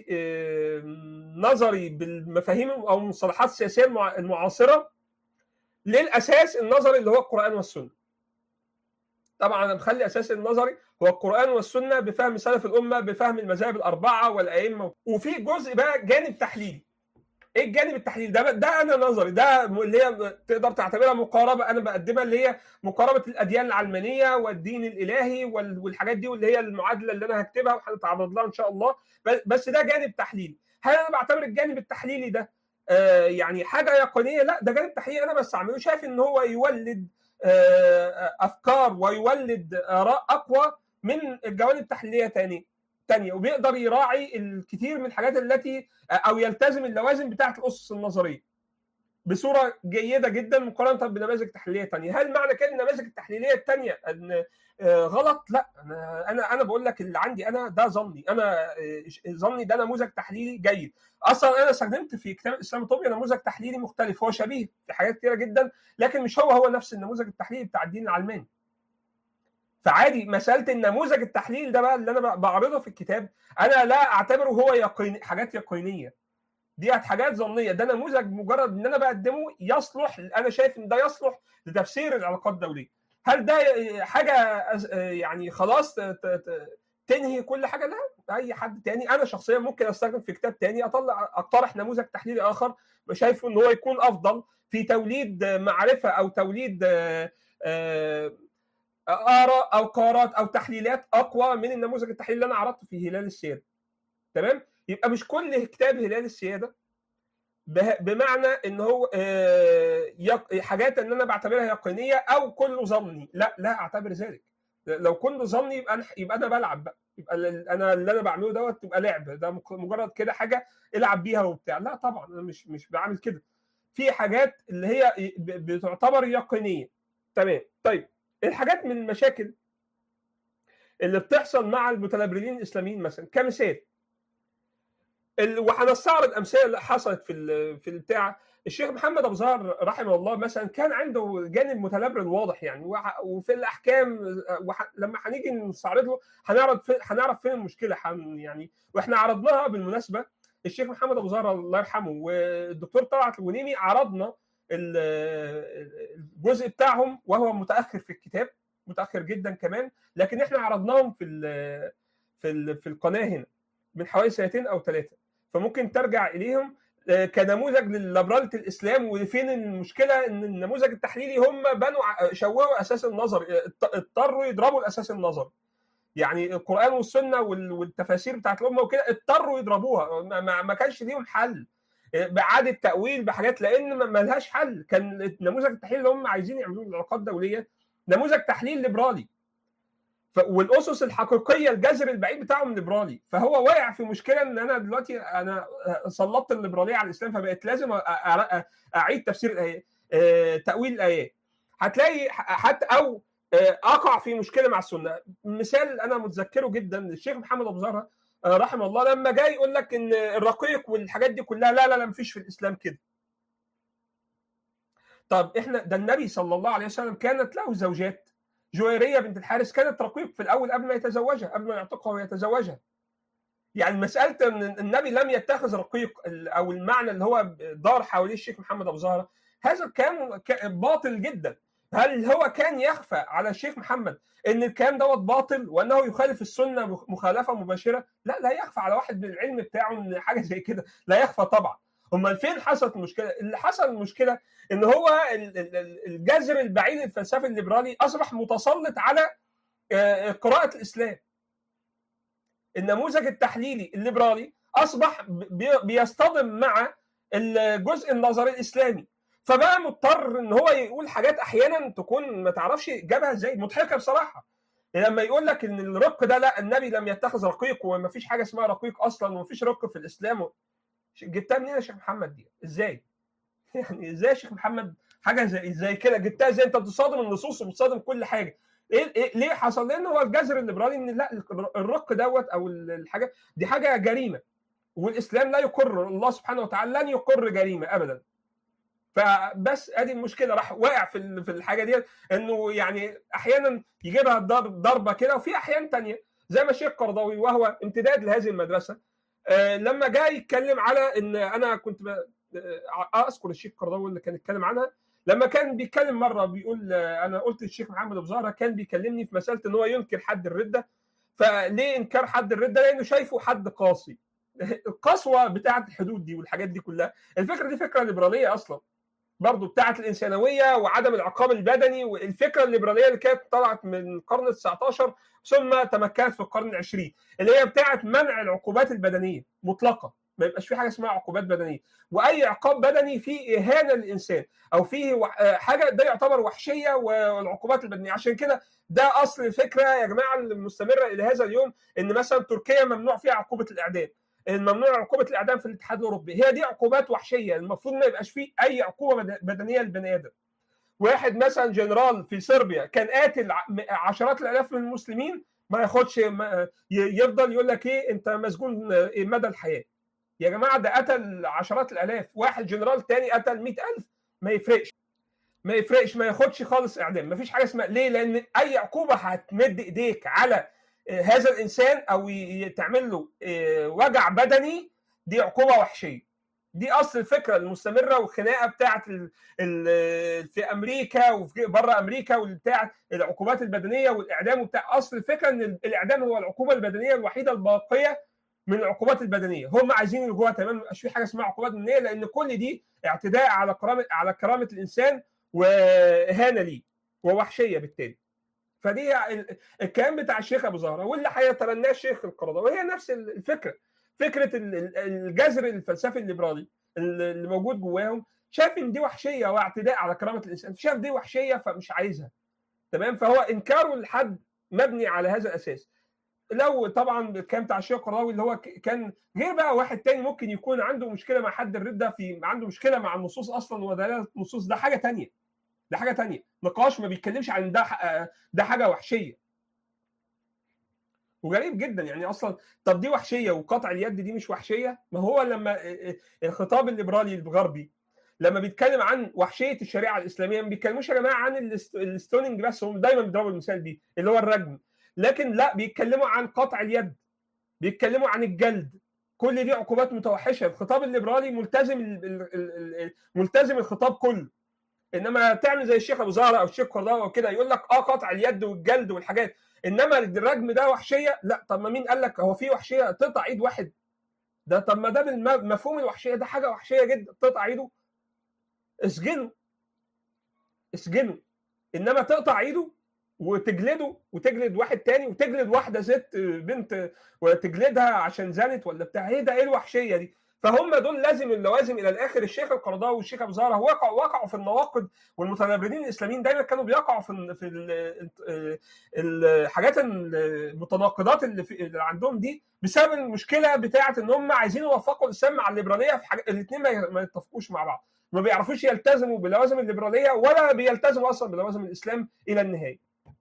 نظري بالمفاهيم او المصطلحات السياسيه المعاصره للاساس النظري اللي هو القران والسنه. طبعا انا مخلي اساس النظري هو القران والسنه بفهم سلف الامه بفهم المذاهب الاربعه والائمه وفي جزء بقى جانب تحليلي. ايه الجانب التحليلي ده ده انا نظري ده اللي هي تقدر تعتبرها مقاربه انا بقدمها اللي هي مقاربه الاديان العلمانيه والدين الالهي والحاجات دي واللي هي المعادله اللي انا هكتبها وهنتعرض لها ان شاء الله بس ده جانب تحليلي. هل انا بعتبر الجانب التحليلي ده آه يعني حاجه يقينيه لا ده جانب تحليلي انا بستعمله شايف ان هو يولد آه افكار ويولد اراء اقوى من الجوانب التحليليه تاني تانية وبيقدر يراعي الكثير من الحاجات التي او يلتزم اللوازم بتاعه الاسس النظريه بصوره جيده جدا مقارنه بنماذج تحليليه تانية هل معنى كده النماذج التحليليه التانية ان غلط لا انا انا انا بقول لك اللي عندي انا ده ظني انا ظني ده نموذج تحليلي جيد اصلا انا استخدمت في كتاب الاسلام الطبي نموذج تحليلي مختلف هو شبيه في حاجات كتيره جدا لكن مش هو هو نفس النموذج التحليلي بتاع الدين العلماني فعادي مساله النموذج التحليل ده بقى اللي انا بعرضه في الكتاب انا لا اعتبره هو يقين حاجات يقينيه دي حاجات ظنيه ده نموذج مجرد ان انا بقدمه يصلح انا شايف ان ده يصلح لتفسير العلاقات الدوليه هل ده حاجه يعني خلاص تنهي كل حاجه لا اي حد تاني انا شخصيا ممكن استخدم في كتاب تاني اطلع اقترح نموذج تحليلي اخر شايفه ان هو يكون افضل في توليد معرفه او توليد اراء او قرارات او تحليلات اقوى من النموذج التحليلي اللي انا عرضته في هلال السياده تمام يبقى مش كل كتاب هلال السياده بمعنى ان هو حاجات ان انا بعتبرها يقينيه او كله ظني لا لا اعتبر ذلك لو كله ظني يبقى انا يبقى انا بلعب بقى يبقى انا اللي انا بعمله دوت تبقى لعب ده مجرد كده حاجه العب بيها وبتاع لا طبعا انا مش مش بعمل كده في حاجات اللي هي بتعتبر يقينيه تمام طيب الحاجات من المشاكل اللي بتحصل مع المتنبرين الاسلاميين مثلا كمثال وهنستعرض امثله حصلت في في البتاع الشيخ محمد ابو زهر رحمه الله مثلا كان عنده جانب متنبر واضح يعني وفي الاحكام لما هنيجي نستعرض له هنعرض هنعرف فين المشكله يعني واحنا عرضناها بالمناسبه الشيخ محمد ابو زهر الله يرحمه والدكتور طلعت الغنيمي عرضنا الجزء بتاعهم وهو متاخر في الكتاب متاخر جدا كمان لكن احنا عرضناهم في ال في ال في القناه هنا من حوالي سنتين او ثلاثه فممكن ترجع اليهم كنموذج لليبراليه الاسلام وفين المشكله ان النموذج التحليلي هم بنوا شوهوا اساس النظر اضطروا يضربوا الاساس النظري يعني القران والسنه والتفاسير بتاعت الامه وكده اضطروا يضربوها ما كانش ليهم حل باعاده تاويل بحاجات لان ما لهاش حل كان النموذج التحليل اللي هم عايزين يعملوه العلاقات الدوليه نموذج تحليل ليبرالي والاسس الحقيقيه الجذر البعيد بتاعهم ليبرالي فهو واقع في مشكله ان انا دلوقتي انا سلطت الليبراليه على الاسلام فبقت لازم اعيد تفسير الايات تاويل الايات هتلاقي حتى او اقع في مشكله مع السنه مثال انا متذكره جدا الشيخ محمد ابو زهره رحمه الله لما جاي يقول لك ان الرقيق والحاجات دي كلها لا لا لا مفيش في الاسلام كده طب احنا ده النبي صلى الله عليه وسلم كانت له زوجات جويريه بنت الحارث كانت رقيق في الاول قبل ما يتزوجها قبل ما يعتقها ويتزوجها يعني مساله ان النبي لم يتخذ رقيق او المعنى اللي هو دار حواليه الشيخ محمد ابو زهره هذا كان باطل جدا هل هو كان يخفى على الشيخ محمد ان الكلام دوت باطل وانه يخالف السنه مخالفه مباشره لا لا يخفى على واحد من العلم بتاعه ان حاجه زي كده لا يخفى طبعا امال فين حصلت المشكله اللي حصل المشكله ان هو الجذر البعيد الفلسفي الليبرالي اصبح متسلط على قراءه الاسلام النموذج التحليلي الليبرالي اصبح بيصطدم مع الجزء النظري الاسلامي فبقى مضطر ان هو يقول حاجات احيانا تكون ما تعرفش جابها ازاي مضحكه بصراحه لما يقول لك ان الرق ده لا النبي لم يتخذ رقيق وما فيش حاجه اسمها رقيق اصلا وما فيش رق في الاسلام جبتها منين يا شيخ محمد دي ازاي يعني ازاي يا شيخ محمد حاجه زي زي كده جبتها ازاي انت بتصادم النصوص وبتصادم كل حاجه ايه, إيه ليه حصل لان هو الجذر الليبرالي ان لا الرق دوت او الحاجه دي حاجه جريمه والاسلام لا يقر الله سبحانه وتعالى لن يقر جريمه ابدا فبس ادي المشكله راح واقع في في الحاجه دي انه يعني احيانا يجيبها ضربه كده وفي احيان تانية زي ما الشيخ قرضاوي وهو امتداد لهذه المدرسه لما جاء يتكلم على ان انا كنت اذكر الشيخ قرضاوي اللي كان يتكلم عنها لما كان بيتكلم مره بيقول انا قلت للشيخ محمد ابو زهره كان بيكلمني في مساله ان هو ينكر حد الرده فليه انكار حد الرده؟ لانه شايفه حد قاسي القسوه بتاعه الحدود دي والحاجات دي كلها الفكره دي فكره ليبراليه اصلا برضه بتاعه الانسانويه وعدم العقاب البدني والفكره الليبراليه اللي كانت طلعت من القرن ال 19 ثم تمكنت في القرن العشرين اللي هي بتاعه منع العقوبات البدنيه مطلقه ما يبقاش في حاجه اسمها عقوبات بدنيه واي عقاب بدني فيه اهانه للانسان او فيه حاجه ده يعتبر وحشيه والعقوبات البدنيه عشان كده ده اصل الفكره يا جماعه المستمره الى هذا اليوم ان مثلا تركيا ممنوع فيها عقوبه الاعدام الممنوع عقوبه الاعدام في الاتحاد الاوروبي هي دي عقوبات وحشيه المفروض ما يبقاش فيه اي عقوبه بدنيه للبني ادم واحد مثلا جنرال في صربيا كان قاتل عشرات الالاف من المسلمين ما ياخدش ما يفضل يقول لك ايه انت مسجون مدى الحياه يا جماعه ده قتل عشرات الالاف واحد جنرال تاني قتل مئة ألف ما يفرقش ما يفرقش ما ياخدش خالص اعدام ما فيش حاجه اسمها ليه لان اي عقوبه هتمد ايديك على هذا الانسان او تعمل له وجع بدني دي عقوبه وحشيه دي اصل الفكره المستمره والخناقه بتاعت ال ال في امريكا وفي بره امريكا والبتاع العقوبات البدنيه والاعدام وبتاع اصل الفكره ان الاعدام هو العقوبه البدنيه الوحيده الباقيه من العقوبات البدنيه هم عايزين يلغوها تماما ما في حاجه اسمها عقوبات بدنيه لان كل دي اعتداء على كرامه على كرامه الانسان واهانه ليه ووحشيه بالتالي فدي الكلام بتاع الشيخ ابو زهره واللي هيتبناه الشيخ القرضاوي هي نفس الفكره فكره الجذر الفلسفي الليبرالي اللي موجود جواهم شايف ان دي وحشيه واعتداء على كرامه الانسان شايف دي وحشيه فمش عايزها تمام فهو انكاره لحد مبني على هذا الاساس لو طبعا الكلام بتاع الشيخ القرضاوي اللي هو كان غير بقى واحد تاني ممكن يكون عنده مشكله مع حد الرده في عنده مشكله مع النصوص اصلا ودلاله النصوص ده حاجه تانية ده حاجه تانية نقاش ما بيتكلمش عن ده ده حاجه وحشيه وغريب جدا يعني اصلا طب دي وحشيه وقطع اليد دي مش وحشيه ما هو لما الخطاب الليبرالي الغربي لما بيتكلم عن وحشيه الشريعه الاسلاميه ما بيتكلموش يا جماعه عن الستوننج بس هم دايما بيضربوا المثال دي اللي هو الرجم لكن لا بيتكلموا عن قطع اليد بيتكلموا عن الجلد كل دي عقوبات متوحشه الخطاب الليبرالي ملتزم ملتزم الخطاب كله انما تعمل زي الشيخ ابو زهره او الشيخ قرضاوي او كده يقول لك اه قطع اليد والجلد والحاجات انما الرجم ده وحشيه لا طب ما مين قال لك هو في وحشيه تقطع ايد واحد ده طب ما ده بالمفهوم الوحشيه ده حاجه وحشيه جدا تقطع ايده اسجنه اسجنه انما تقطع ايده وتجلده وتجلد واحد تاني وتجلد واحده ست بنت وتجلدها عشان زنت ولا بتاع ايه ده ايه الوحشيه دي فهم دول لازم اللوازم الى الاخر الشيخ القرضاوي والشيخ ابو زهره وقعوا وقعوا في النواقد والمتنبرين الاسلاميين دايما كانوا بيقعوا في في الحاجات المتناقضات اللي, في اللي عندهم دي بسبب المشكله بتاعه ان هم عايزين يوفقوا الاسلام مع الليبراليه في حاجات الاثنين ما يتفقوش مع بعض ما بيعرفوش يلتزموا بلوازم الليبراليه ولا بيلتزموا اصلا بلوازم الاسلام الى النهايه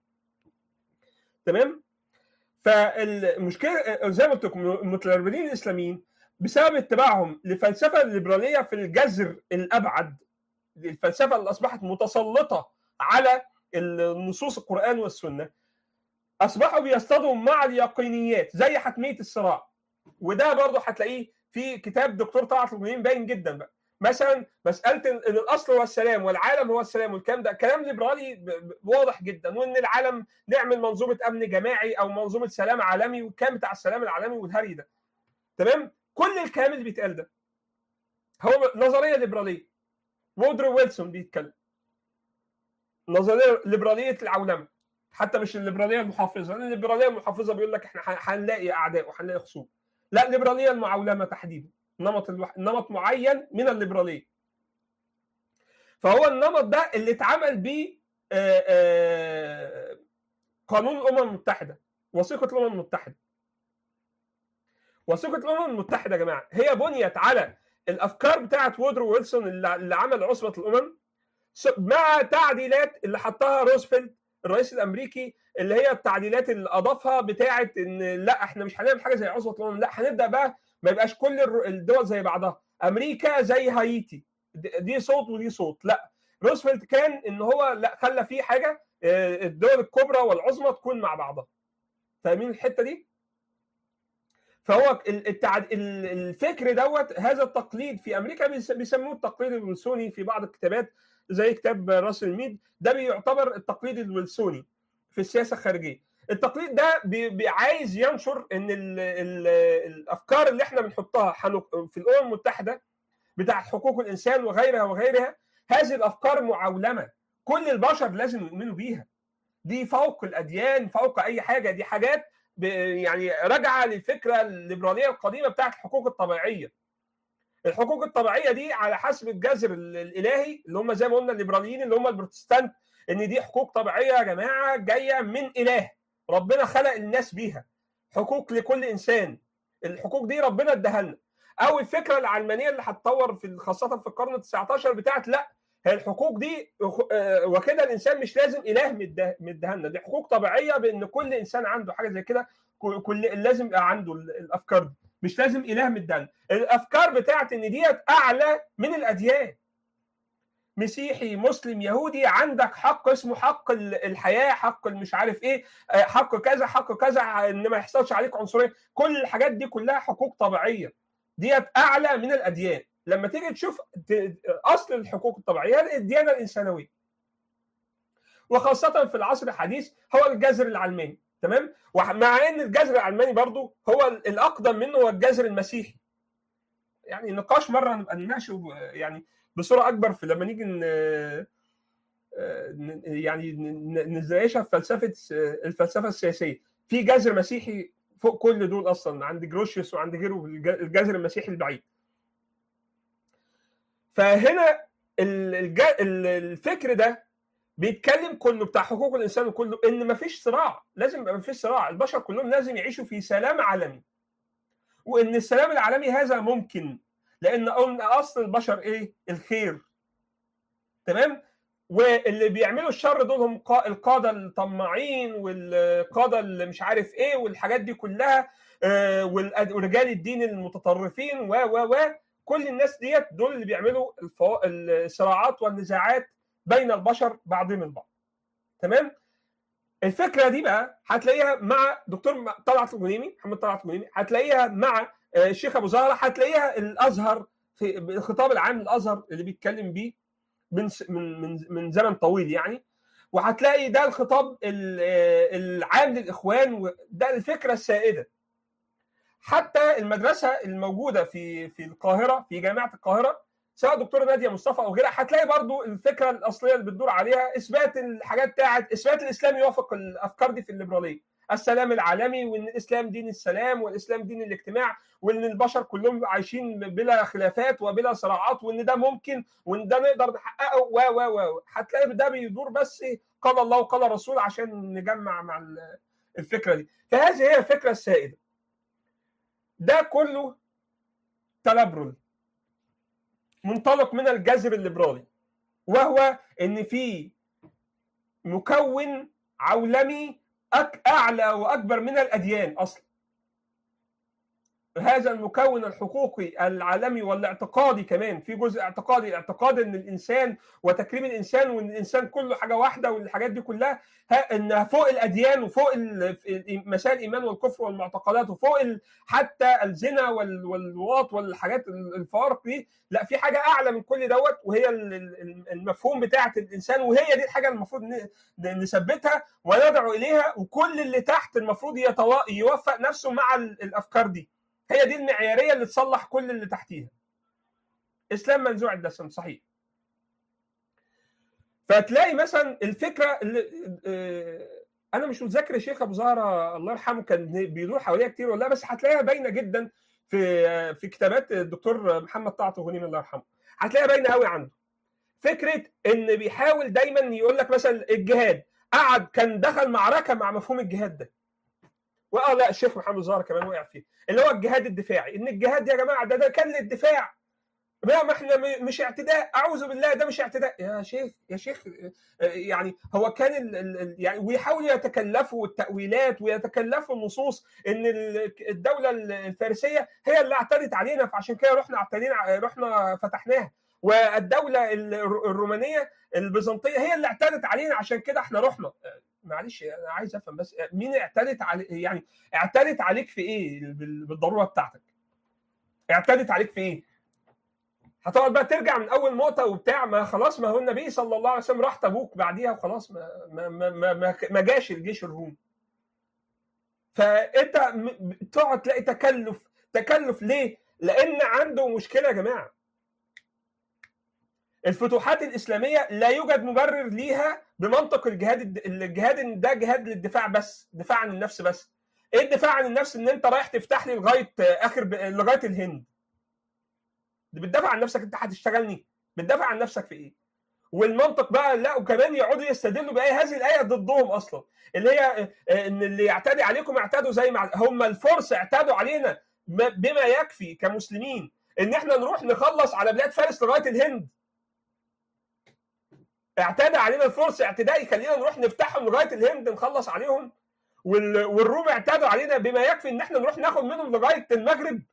تمام فالمشكله زي ما قلت لكم المتلربين الاسلاميين بسبب اتباعهم لفلسفه الليبراليه في الجذر الابعد الفلسفه اللي اصبحت متسلطه على النصوص القران والسنه اصبحوا بيصطدموا مع اليقينيات زي حتميه الصراع وده برضه هتلاقيه في كتاب دكتور طلعت المؤمنين باين جدا بقى مثلا مساله ان الاصل هو السلام والعالم هو السلام والكلام ده كلام ليبرالي واضح جدا وان العالم نعمل منظومه امن جماعي او منظومه سلام عالمي والكلام بتاع السلام العالمي والهري ده تمام كل الكلام اللي بيتقال ده هو نظريه ليبراليه وودرو ويلسون بيتكلم نظريه ليبراليه العولمه حتى مش الليبراليه المحافظه لان الليبراليه المحافظه بيقول لك احنا هنلاقي اعداء وهنلاقي خصوم لا الليبراليه المعولمه تحديدا نمط الوح... نمط معين من الليبراليه فهو النمط ده اللي اتعمل بيه قانون الامم المتحده وثيقه الامم المتحده وثيقه الامم المتحده يا جماعه هي بنيت على الافكار بتاعه وودرو ويلسون اللي عمل عصبه الامم مع تعديلات اللي حطها روزفلت الرئيس الامريكي اللي هي التعديلات اللي اضافها بتاعه ان لا احنا مش هنعمل حاجه زي عصبه الامم لا هنبدا بقى ما يبقاش كل الدول زي بعضها امريكا زي هايتي دي صوت ودي صوت لا روزفلت كان ان هو لا خلى فيه حاجه الدول الكبرى والعظمى تكون مع بعضها فاهمين الحته دي فهو التعد... الفكر دوت هذا التقليد في امريكا بيسموه التقليد الويلسوني في بعض الكتابات زي كتاب راس الميد ده بيعتبر التقليد الويلسوني في السياسه الخارجيه التقليد ده بي عايز ينشر ان ال ال الافكار اللي احنا بنحطها في الامم المتحده بتاعت حقوق الانسان وغيرها وغيرها هذه الافكار معولمه كل البشر لازم يؤمنوا بيها دي فوق الاديان فوق اي حاجه دي حاجات يعني راجعه للفكره الليبراليه القديمه بتاعت الحقوق الطبيعيه الحقوق الطبيعيه دي على حسب الجذر الالهي اللي هم زي ما قلنا الليبراليين اللي هم البروتستانت ان دي حقوق طبيعيه يا جماعه جايه من اله ربنا خلق الناس بيها حقوق لكل انسان الحقوق دي ربنا اداها لنا او الفكره العلمانيه اللي هتطور في خاصه في القرن ال 19 بتاعت لا هي الحقوق دي وكده الانسان مش لازم اله مديها لنا دي حقوق طبيعيه بان كل انسان عنده حاجه زي كده كل لازم يبقى عنده الافكار دي مش لازم اله مديها لنا الافكار بتاعت ان ديت اعلى من الاديان مسيحي مسلم يهودي عندك حق اسمه حق الحياه حق مش عارف ايه حق كذا حق كذا ان ما يحصلش عليك عنصريه كل الحاجات دي كلها حقوق طبيعيه ديت اعلى من الاديان لما تيجي تشوف اصل الحقوق الطبيعيه الديانه الانسانويه وخاصه في العصر الحديث هو الجذر العلماني تمام ومع ان الجذر العلماني برضو هو الاقدم منه هو الجذر المسيحي يعني نقاش مره نبقى نناقشه يعني بصوره اكبر في لما نيجي يعني نناقشها في فلسفه الفلسفه السياسيه في جذر مسيحي فوق كل دول اصلا عند جروشيوس وعند غيره الجذر المسيحي البعيد فهنا الفكر ده بيتكلم كله بتاع حقوق الانسان وكله ان مفيش صراع لازم يبقى مفيش صراع البشر كلهم لازم يعيشوا في سلام عالمي وان السلام العالمي هذا ممكن لان اصل البشر ايه الخير تمام واللي بيعملوا الشر دول هم القاده الطماعين والقاده اللي مش عارف ايه والحاجات دي كلها ورجال الدين المتطرفين و و و كل الناس ديت دول اللي بيعملوا الصراعات والنزاعات بين البشر بعضهم البعض تمام الفكره دي بقى هتلاقيها مع دكتور طلعت الجنيمي محمد طلعت الجنيمي هتلاقيها مع الشيخ ابو زهره هتلاقيها الازهر في الخطاب العام للازهر اللي بيتكلم بيه من من من من زمن طويل يعني وهتلاقي ده الخطاب العام للاخوان ده الفكره السائده حتى المدرسه الموجوده في في القاهره في جامعه القاهره سواء دكتوره ناديه مصطفى او غيرها هتلاقي برضو الفكره الاصليه اللي بتدور عليها اثبات الحاجات بتاعت اثبات الاسلام يوافق الافكار دي في الليبراليه السلام العالمي وان الاسلام دين السلام والاسلام دين الاجتماع وان البشر كلهم عايشين بلا خلافات وبلا صراعات وان ده ممكن وان ده نقدر نحققه و و و هتلاقي ده بيدور بس قال الله وقال الرسول عشان نجمع مع الفكره دي فهذه هي الفكره السائده ده كله تلبرل منطلق من الجذر الليبرالي وهو ان في مكون عولمي اعلى واكبر من الاديان اصلا هذا المكون الحقوقي العالمي والاعتقادي كمان في جزء اعتقادي اعتقاد ان الانسان وتكريم الانسان وان الانسان كله حاجه واحده والحاجات دي كلها انها فوق الاديان وفوق مسائل الايمان والكفر والمعتقدات وفوق حتى الزنا واللواط والحاجات الفوارق دي لا في حاجه اعلى من كل دوت وهي المفهوم بتاعه الانسان وهي دي الحاجه المفروض نثبتها وندعو اليها وكل اللي تحت المفروض يوفق نفسه مع الافكار دي هي دي المعياريه اللي تصلح كل اللي تحتيها اسلام منزوع الدسم صحيح فتلاقي مثلا الفكره اللي انا مش متذكر الشيخ ابو زهره الله يرحمه كان بيدور حواليها كتير ولا بس هتلاقيها باينه جدا في في كتابات الدكتور محمد طاعت غنيم الله يرحمه هتلاقيها باينه قوي عنده فكره ان بيحاول دايما يقول لك مثلا الجهاد قعد كان دخل معركه مع مفهوم الجهاد ده واه لا الشيخ محمد زهر كمان وقع فيه اللي هو الجهاد الدفاعي ان الجهاد يا جماعه ده ده كان للدفاع لا ما احنا مش اعتداء اعوذ بالله ده مش اعتداء يا شيخ يا شيخ يعني هو كان ال ال يعني ويحاولوا يتكلفوا التاويلات ويتكلفوا النصوص ان الدوله الفارسيه هي اللي اعتدت علينا فعشان كده رحنا اعتدينا رحنا فتحناها والدوله الرومانيه البيزنطيه هي اللي اعتدت علينا عشان كده احنا رحنا معلش انا عايز افهم بس مين اعتدت علي يعني اعتدت عليك في ايه بالضروره بتاعتك اعتدت عليك في ايه هتقعد بقى ترجع من اول نقطه وبتاع ما خلاص ما هو النبي صلى الله عليه وسلم راح تبوك بعديها وخلاص ما ما ما ما, ما جاش الجيش الرومي فانت تقعد تلاقي تكلف تكلف ليه؟ لان عنده مشكله يا جماعه الفتوحات الاسلاميه لا يوجد مبرر ليها بمنطق الجهاد الجهاد ان ده جهاد للدفاع بس دفاع عن النفس بس ايه الدفاع عن النفس ان انت رايح تفتح لي لغايه اخر ب... لغايه الهند بتدافع عن نفسك انت هتشتغلني بتدافع عن نفسك في ايه والمنطق بقى لا وكمان يقعدوا يستدلوا بايه هذه الايه ضدهم اصلا اللي هي ان اللي يعتدي عليكم اعتدوا زي ما هم الفرس اعتدوا علينا بما يكفي كمسلمين ان احنا نروح نخلص على بلاد فارس لغايه الهند اعتدى علينا الفرس اعتداء يخلينا نروح نفتحهم لغايه الهند نخلص عليهم والروم اعتدوا علينا بما يكفي ان احنا نروح ناخد منهم لغايه المغرب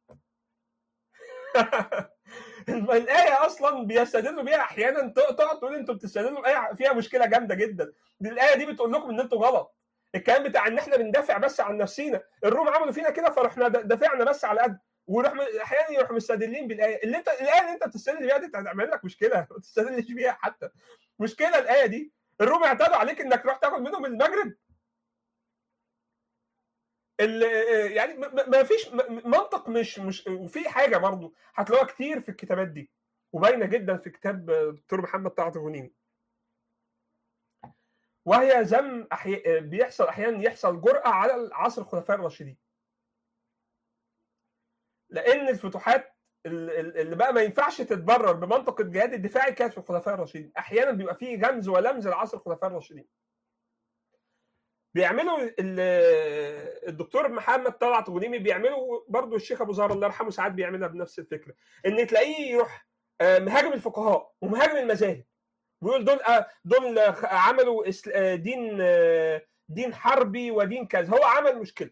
الايه اصلا بيستدلوا بيها احيانا تقعد تقول انتوا بتستدلوا بايه فيها مشكله جامده جدا دي الايه دي بتقول لكم ان انتوا غلط الكلام بتاع ان احنا بندافع بس عن نفسينا الروم عملوا فينا كده فرحنا دافعنا بس على قد ويروح احيانا يروحوا مستدلين بالايه اللي انت الايه اللي انت بتستدل بيها دي هتعمل لك مشكله ما تستدلش بيها حتى مشكله الايه دي الروم اعتادوا عليك انك تروح تاخد منهم المغرب يعني ما فيش منطق مش مش وفي حاجه برضه هتلاقوها كتير في الكتابات دي وباينه جدا في كتاب دكتور محمد طاعت الغنيمي وهي ذم أحي... بيحصل احيانا يحصل جرأه على عصر الخلفاء الراشدين لان الفتوحات اللي بقى ما ينفعش تتبرر بمنطق الجهاد الدفاعي كانت في الخلفاء الراشدين احيانا بيبقى فيه غمز ولمز لعصر الخلفاء الراشدين بيعملوا الدكتور محمد طلعت غنيمي بيعملوا برضه الشيخ ابو زهر الله يرحمه ساعات بيعملها بنفس الفكره ان تلاقيه يروح مهاجم الفقهاء ومهاجم المذاهب ويقول دول دول عملوا دين دين حربي ودين كذا هو عمل مشكله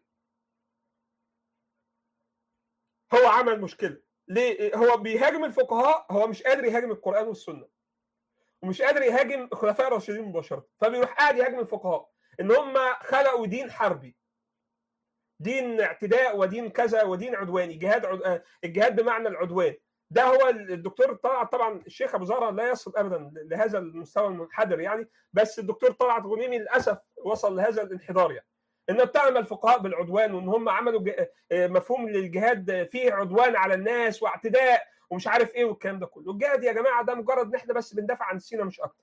هو عمل مشكله ليه هو بيهاجم الفقهاء هو مش قادر يهاجم القران والسنه ومش قادر يهاجم الخلفاء الراشدين مباشره فبيروح قاعد يهاجم الفقهاء ان هم خلقوا دين حربي دين اعتداء ودين كذا ودين عدواني جهاد عد... الجهاد بمعنى العدوان ده هو الدكتور طلعت طبعا الشيخ ابو زهره لا يصل ابدا لهذا المستوى المنحدر يعني بس الدكتور طلعت غنيمي للاسف وصل لهذا الانحدار يعني ان اتهم الفقهاء بالعدوان وان هم عملوا مفهوم للجهاد فيه عدوان على الناس واعتداء ومش عارف ايه والكلام ده كله الجهاد يا جماعه ده مجرد ان احنا بس بندافع عن سينا مش اكتر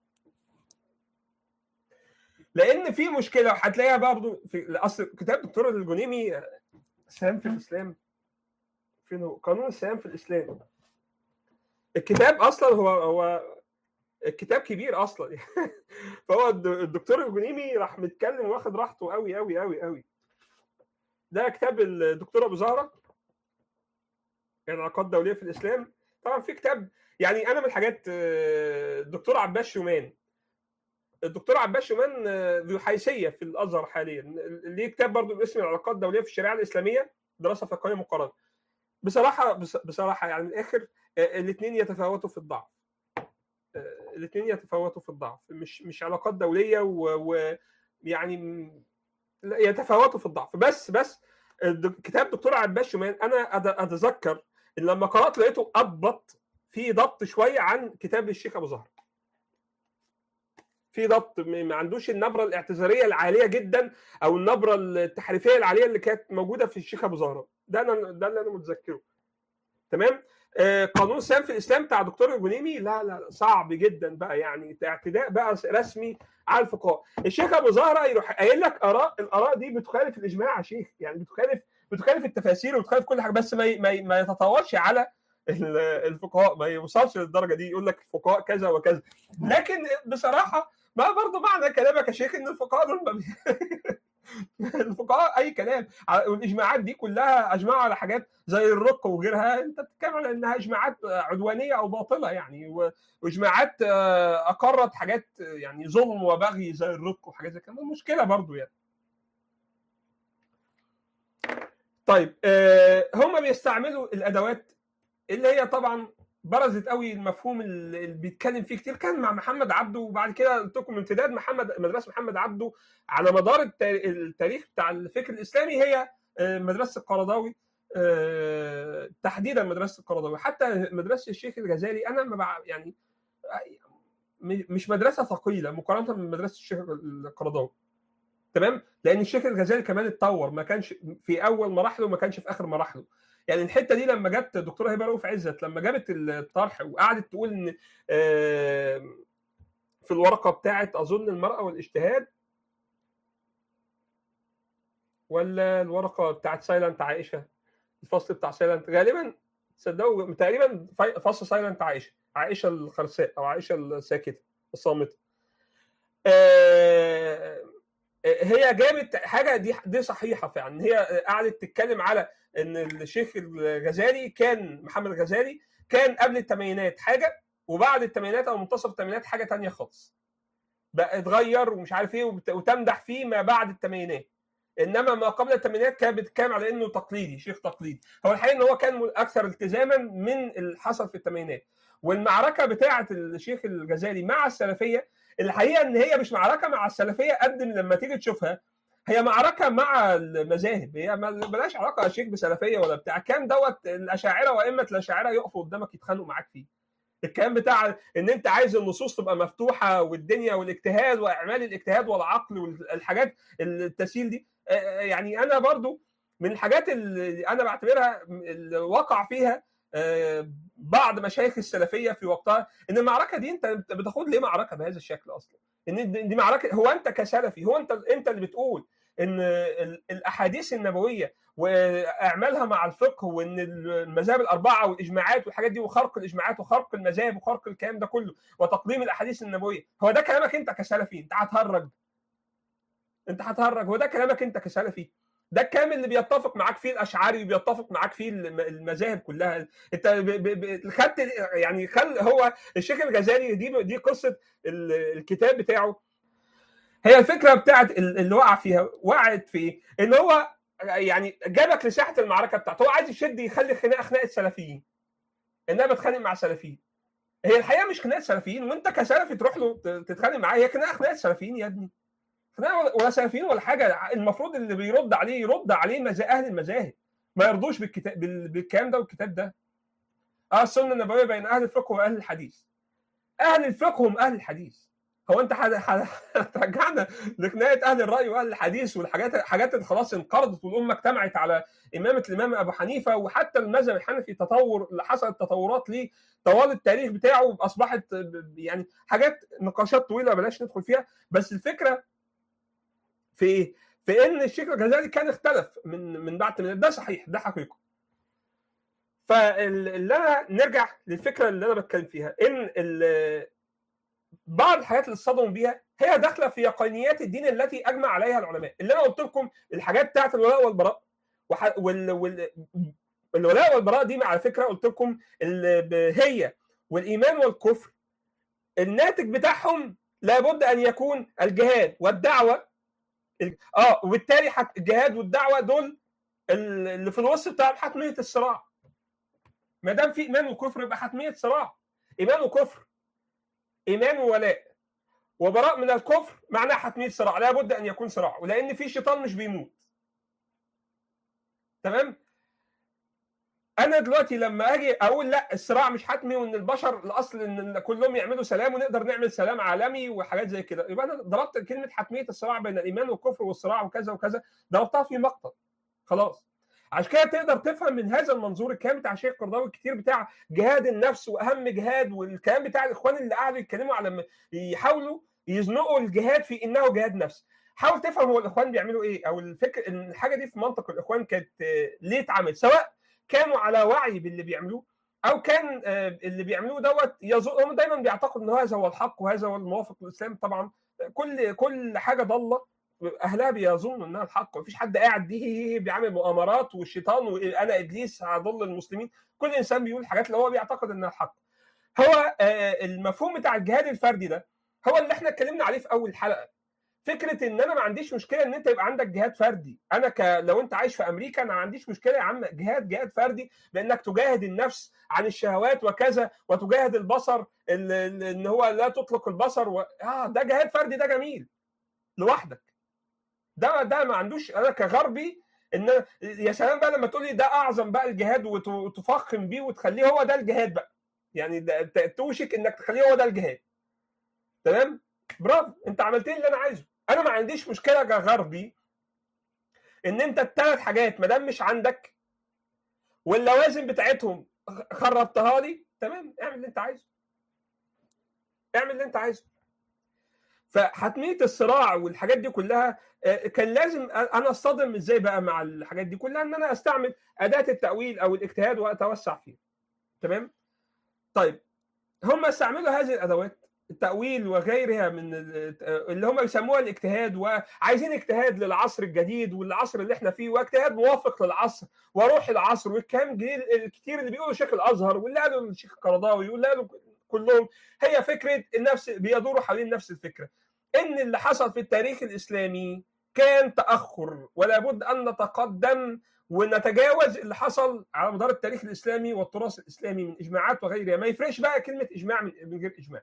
لان في مشكله وهتلاقيها برضه في اصل كتاب دكتور الجنيمي سهام في الاسلام فين هو قانون السهام في الاسلام الكتاب اصلا هو هو الكتاب كبير اصلا فهو الدكتور الجنيمي راح متكلم واخد راحته قوي قوي قوي قوي ده كتاب الدكتور ابو زهره العلاقات الدوليه في الاسلام طبعا في كتاب يعني انا من الحاجات الدكتور عباس شومان الدكتور عباس شومان ذو حيثيه في الازهر حاليا ليه كتاب برضه باسم العلاقات الدوليه في الشريعه الاسلاميه دراسه فقهيه مقارنه بصراحه بصراحه يعني من الاخر الاثنين يتفاوتوا في الضعف الاثنين يتفاوتوا في الضعف مش مش علاقات دوليه ويعني يتفاوتوا في الضعف بس بس كتاب دكتور عباس شومان انا اتذكر ان لما قرات لقيته اضبط في ضبط شويه عن كتاب الشيخ ابو زهر في ضبط ما عندوش النبره الاعتذاريه العاليه جدا او النبره التحريفيه العاليه اللي كانت موجوده في الشيخ ابو زهره ده انا ده اللي انا متذكره تمام آه قانون السلام في الاسلام بتاع دكتور الجنيمي لا لا صعب جدا بقى يعني اعتداء بقى رسمي على الفقهاء الشيخ ابو زهره يروح قايل لك اراء الاراء دي بتخالف الاجماع يا شيخ يعني بتخالف بتخالف التفاسير وبتخالف كل حاجه بس ما ما, ما يتطاولش على الفقهاء ما يوصلش للدرجه دي يقول لك الفقهاء كذا وكذا لكن بصراحه ما برضه معنى كلامك يا شيخ ان الفقهاء دول الفقهاء اي كلام والاجماعات دي كلها اجمعوا على حاجات زي الرق وغيرها انت بتتكلم على انها اجماعات عدوانيه او باطله يعني واجماعات اقرت حاجات يعني ظلم وبغي زي الرق وحاجات زي كده مشكله برضو يعني طيب هم بيستعملوا الادوات اللي هي طبعا برزت قوي المفهوم اللي بيتكلم فيه كتير كان مع محمد عبده وبعد كده قلت لكم امتداد محمد مدرسه محمد عبده على مدار التاريخ بتاع الفكر الاسلامي هي مدرسه القرضاوي تحديدا مدرسه القرضاوي حتى مدرسه الشيخ الغزالي انا ما يعني مش مدرسه ثقيله مقارنه بمدرسه الشيخ القرضاوي تمام لان الشيخ الغزالي كمان اتطور ما كانش في اول مراحله وما كانش في اخر مراحله يعني الحته دي لما جت دكتوره هبه رؤوف عزت لما جابت الطرح وقعدت تقول ان في الورقه بتاعت اظن المراه والاجتهاد ولا الورقه بتاعت سايلنت عائشه الفصل بتاع سايلنت غالبا تصدقوا تقريبا فصل سايلنت عائشه عائشه الخرساء او عائشه الساكته الصامته هي جابت حاجه دي دي صحيحه فعلا هي قعدت تتكلم على ان الشيخ الغزالي كان محمد الغزالي كان قبل الثمانينات حاجه وبعد الثمانينات او منتصف الثمانينات حاجه تانية خالص بقى اتغير ومش عارف ايه وتمدح فيه ما بعد الثمانينات انما ما قبل الثمانينات كان بتتكلم على انه تقليدي شيخ تقليدي هو الحقيقه ان هو كان اكثر التزاما من اللي حصل في الثمانينات والمعركه بتاعه الشيخ الغزالي مع السلفيه الحقيقه ان هي مش معركه مع السلفيه قد لما تيجي تشوفها هي معركه مع المذاهب هي ملهاش علاقه يا شيخ بسلفيه ولا بتاع كام دوت الاشاعره وائمه الاشاعره يقفوا قدامك يتخانقوا معاك فيه الكلام بتاع ان انت عايز النصوص تبقى مفتوحه والدنيا والاجتهاد واعمال الاجتهاد والعقل والحاجات التسهيل دي يعني انا برضو من الحاجات اللي انا بعتبرها اللي وقع فيها بعض مشايخ السلفيه في وقتها ان المعركه دي انت بتاخد ليه معركه بهذا الشكل اصلا؟ ان دي معركه هو انت كسلفي هو انت انت اللي بتقول ان الاحاديث النبويه واعمالها مع الفقه وان المذاهب الاربعه والاجماعات والحاجات دي وخرق الاجماعات وخرق المذاهب وخرق الكلام ده كله وتقديم الاحاديث النبويه هو ده كلامك انت كسلفي انت هتهرج انت هتهرج هو ده كلامك انت كسلفي ده الكلام اللي بيتفق معاك فيه الاشعري وبيتفق معاك فيه المذاهب كلها انت خدت يعني خل هو الشيخ الغزالي دي دي قصه الكتاب بتاعه هي الفكره بتاعت اللي وقع فيها وقعت في ان هو يعني جابك لساحه المعركه بتاعته هو عايز يشد يخلي خناقه خناقه سلفيين انها بتخانق مع سلفيين هي الحقيقه مش خناقه سلفيين وانت كسلفي تروح له تتخانق معاه هي خناقه خناقه سلفيين يا ابني خناقه ولا سلفيين ولا حاجه المفروض اللي بيرد عليه يرد عليه مزا اهل المذاهب ما يرضوش بالكتاب بالكلام ده والكتاب ده اه السنه النبويه بين اهل الفقه واهل الحديث اهل الفقه هم اهل الحديث هو انت هترجعنا لخناقه اهل الراي واهل الحديث والحاجات حاجات اللي خلاص انقرضت والامه اجتمعت على امامه الامام ابو حنيفه وحتى المذهب الحنفي تطور اللي حصلت تطورات ليه طوال التاريخ بتاعه اصبحت يعني حاجات نقاشات طويله بلاش ندخل فيها بس الفكره في ايه؟ في ان الشيخ الغزالي كان اختلف من من بعد من ده صحيح ده حقيقه فاللي انا نرجع للفكره اللي انا بتكلم فيها ان بعض الحاجات اللي اصطدموا بيها هي داخله في يقينيات الدين التي اجمع عليها العلماء اللي انا قلت لكم الحاجات بتاعت الولاء والبراء وح... وال... وال... الولاء والبراء دي على فكره قلت لكم هي والايمان والكفر الناتج بتاعهم لابد ان يكون الجهاد والدعوه اه وبالتالي حت... الجهاد والدعوه دول اللي في الوسط بتاعهم حتميه الصراع ما دام في ايمان وكفر يبقى حتميه صراع ايمان وكفر ايمان وولاء وبراء من الكفر معناه حتميه صراع لابد ان يكون صراع ولان في شيطان مش بيموت تمام انا دلوقتي لما اجي اقول لا الصراع مش حتمي وان البشر الاصل ان كلهم يعملوا سلام ونقدر نعمل سلام عالمي وحاجات زي كده يبقى انا ضربت كلمه حتميه الصراع بين الايمان والكفر والصراع وكذا وكذا ضربتها في مقتل خلاص عشان كده تقدر تفهم من هذا المنظور الكلام بتاع شيخ قرضاوي الكتير بتاع جهاد النفس واهم جهاد والكلام بتاع الاخوان اللي قعدوا يتكلموا على يحاولوا يزنقوا الجهاد في انه جهاد نفس حاول تفهم هو الاخوان بيعملوا ايه او الفكر ان الحاجه دي في منطق الاخوان كانت ليه اتعمل سواء كانوا على وعي باللي بيعملوه او كان اللي بيعملوه دوت يظن هم دايما بيعتقدوا ان هذا هو الحق وهذا هو الموافق للاسلام طبعا كل كل حاجه ضاله اهلها بيظنوا انها الحق مفيش حد قاعد دي بيعمل مؤامرات والشيطان وانا ابليس هضل المسلمين كل انسان بيقول حاجات اللي هو بيعتقد انها الحق هو المفهوم بتاع الجهاد الفردي ده هو اللي احنا اتكلمنا عليه في اول حلقه فكره ان انا ما عنديش مشكله ان انت يبقى عندك جهاد فردي انا ك... لو انت عايش في امريكا انا ما عنديش مشكله يا عم جهاد جهاد فردي بانك تجاهد النفس عن الشهوات وكذا وتجاهد البصر ان هو لا تطلق البصر و... اه ده جهاد فردي ده جميل لوحدك ده ده ما عندوش انا كغربي ان يا سلام بقى لما تقول لي ده اعظم بقى الجهاد وتفخم بيه وتخليه هو ده الجهاد بقى يعني توشك انك تخليه هو ده الجهاد تمام برافو انت عملت لي اللي انا عايزه انا ما عنديش مشكله كغربي ان انت الثلاث حاجات ما دام مش عندك واللوازم بتاعتهم خربتها لي تمام اعمل اللي انت عايزه اعمل اللي انت عايزه فحتميه الصراع والحاجات دي كلها كان لازم انا اصطدم ازاي بقى مع الحاجات دي كلها ان انا استعمل اداه التاويل او الاجتهاد واتوسع فيه تمام طيب هم استعملوا هذه الادوات التأويل وغيرها من اللي هم بيسموها الاجتهاد وعايزين اجتهاد للعصر الجديد والعصر اللي احنا فيه واجتهاد موافق للعصر وروح العصر والكلام الكتير اللي بيقولوا شيخ الازهر واللي قالوا الشيخ القرضاوي واللي قالوا كلهم هي فكره النفس بيدوروا حوالين نفس الفكره ان اللي حصل في التاريخ الاسلامي كان تاخر ولا بد ان نتقدم ونتجاوز اللي حصل على مدار التاريخ الاسلامي والتراث الاسلامي من اجماعات وغيرها ما يفرقش بقى كلمه اجماع من غير اجماع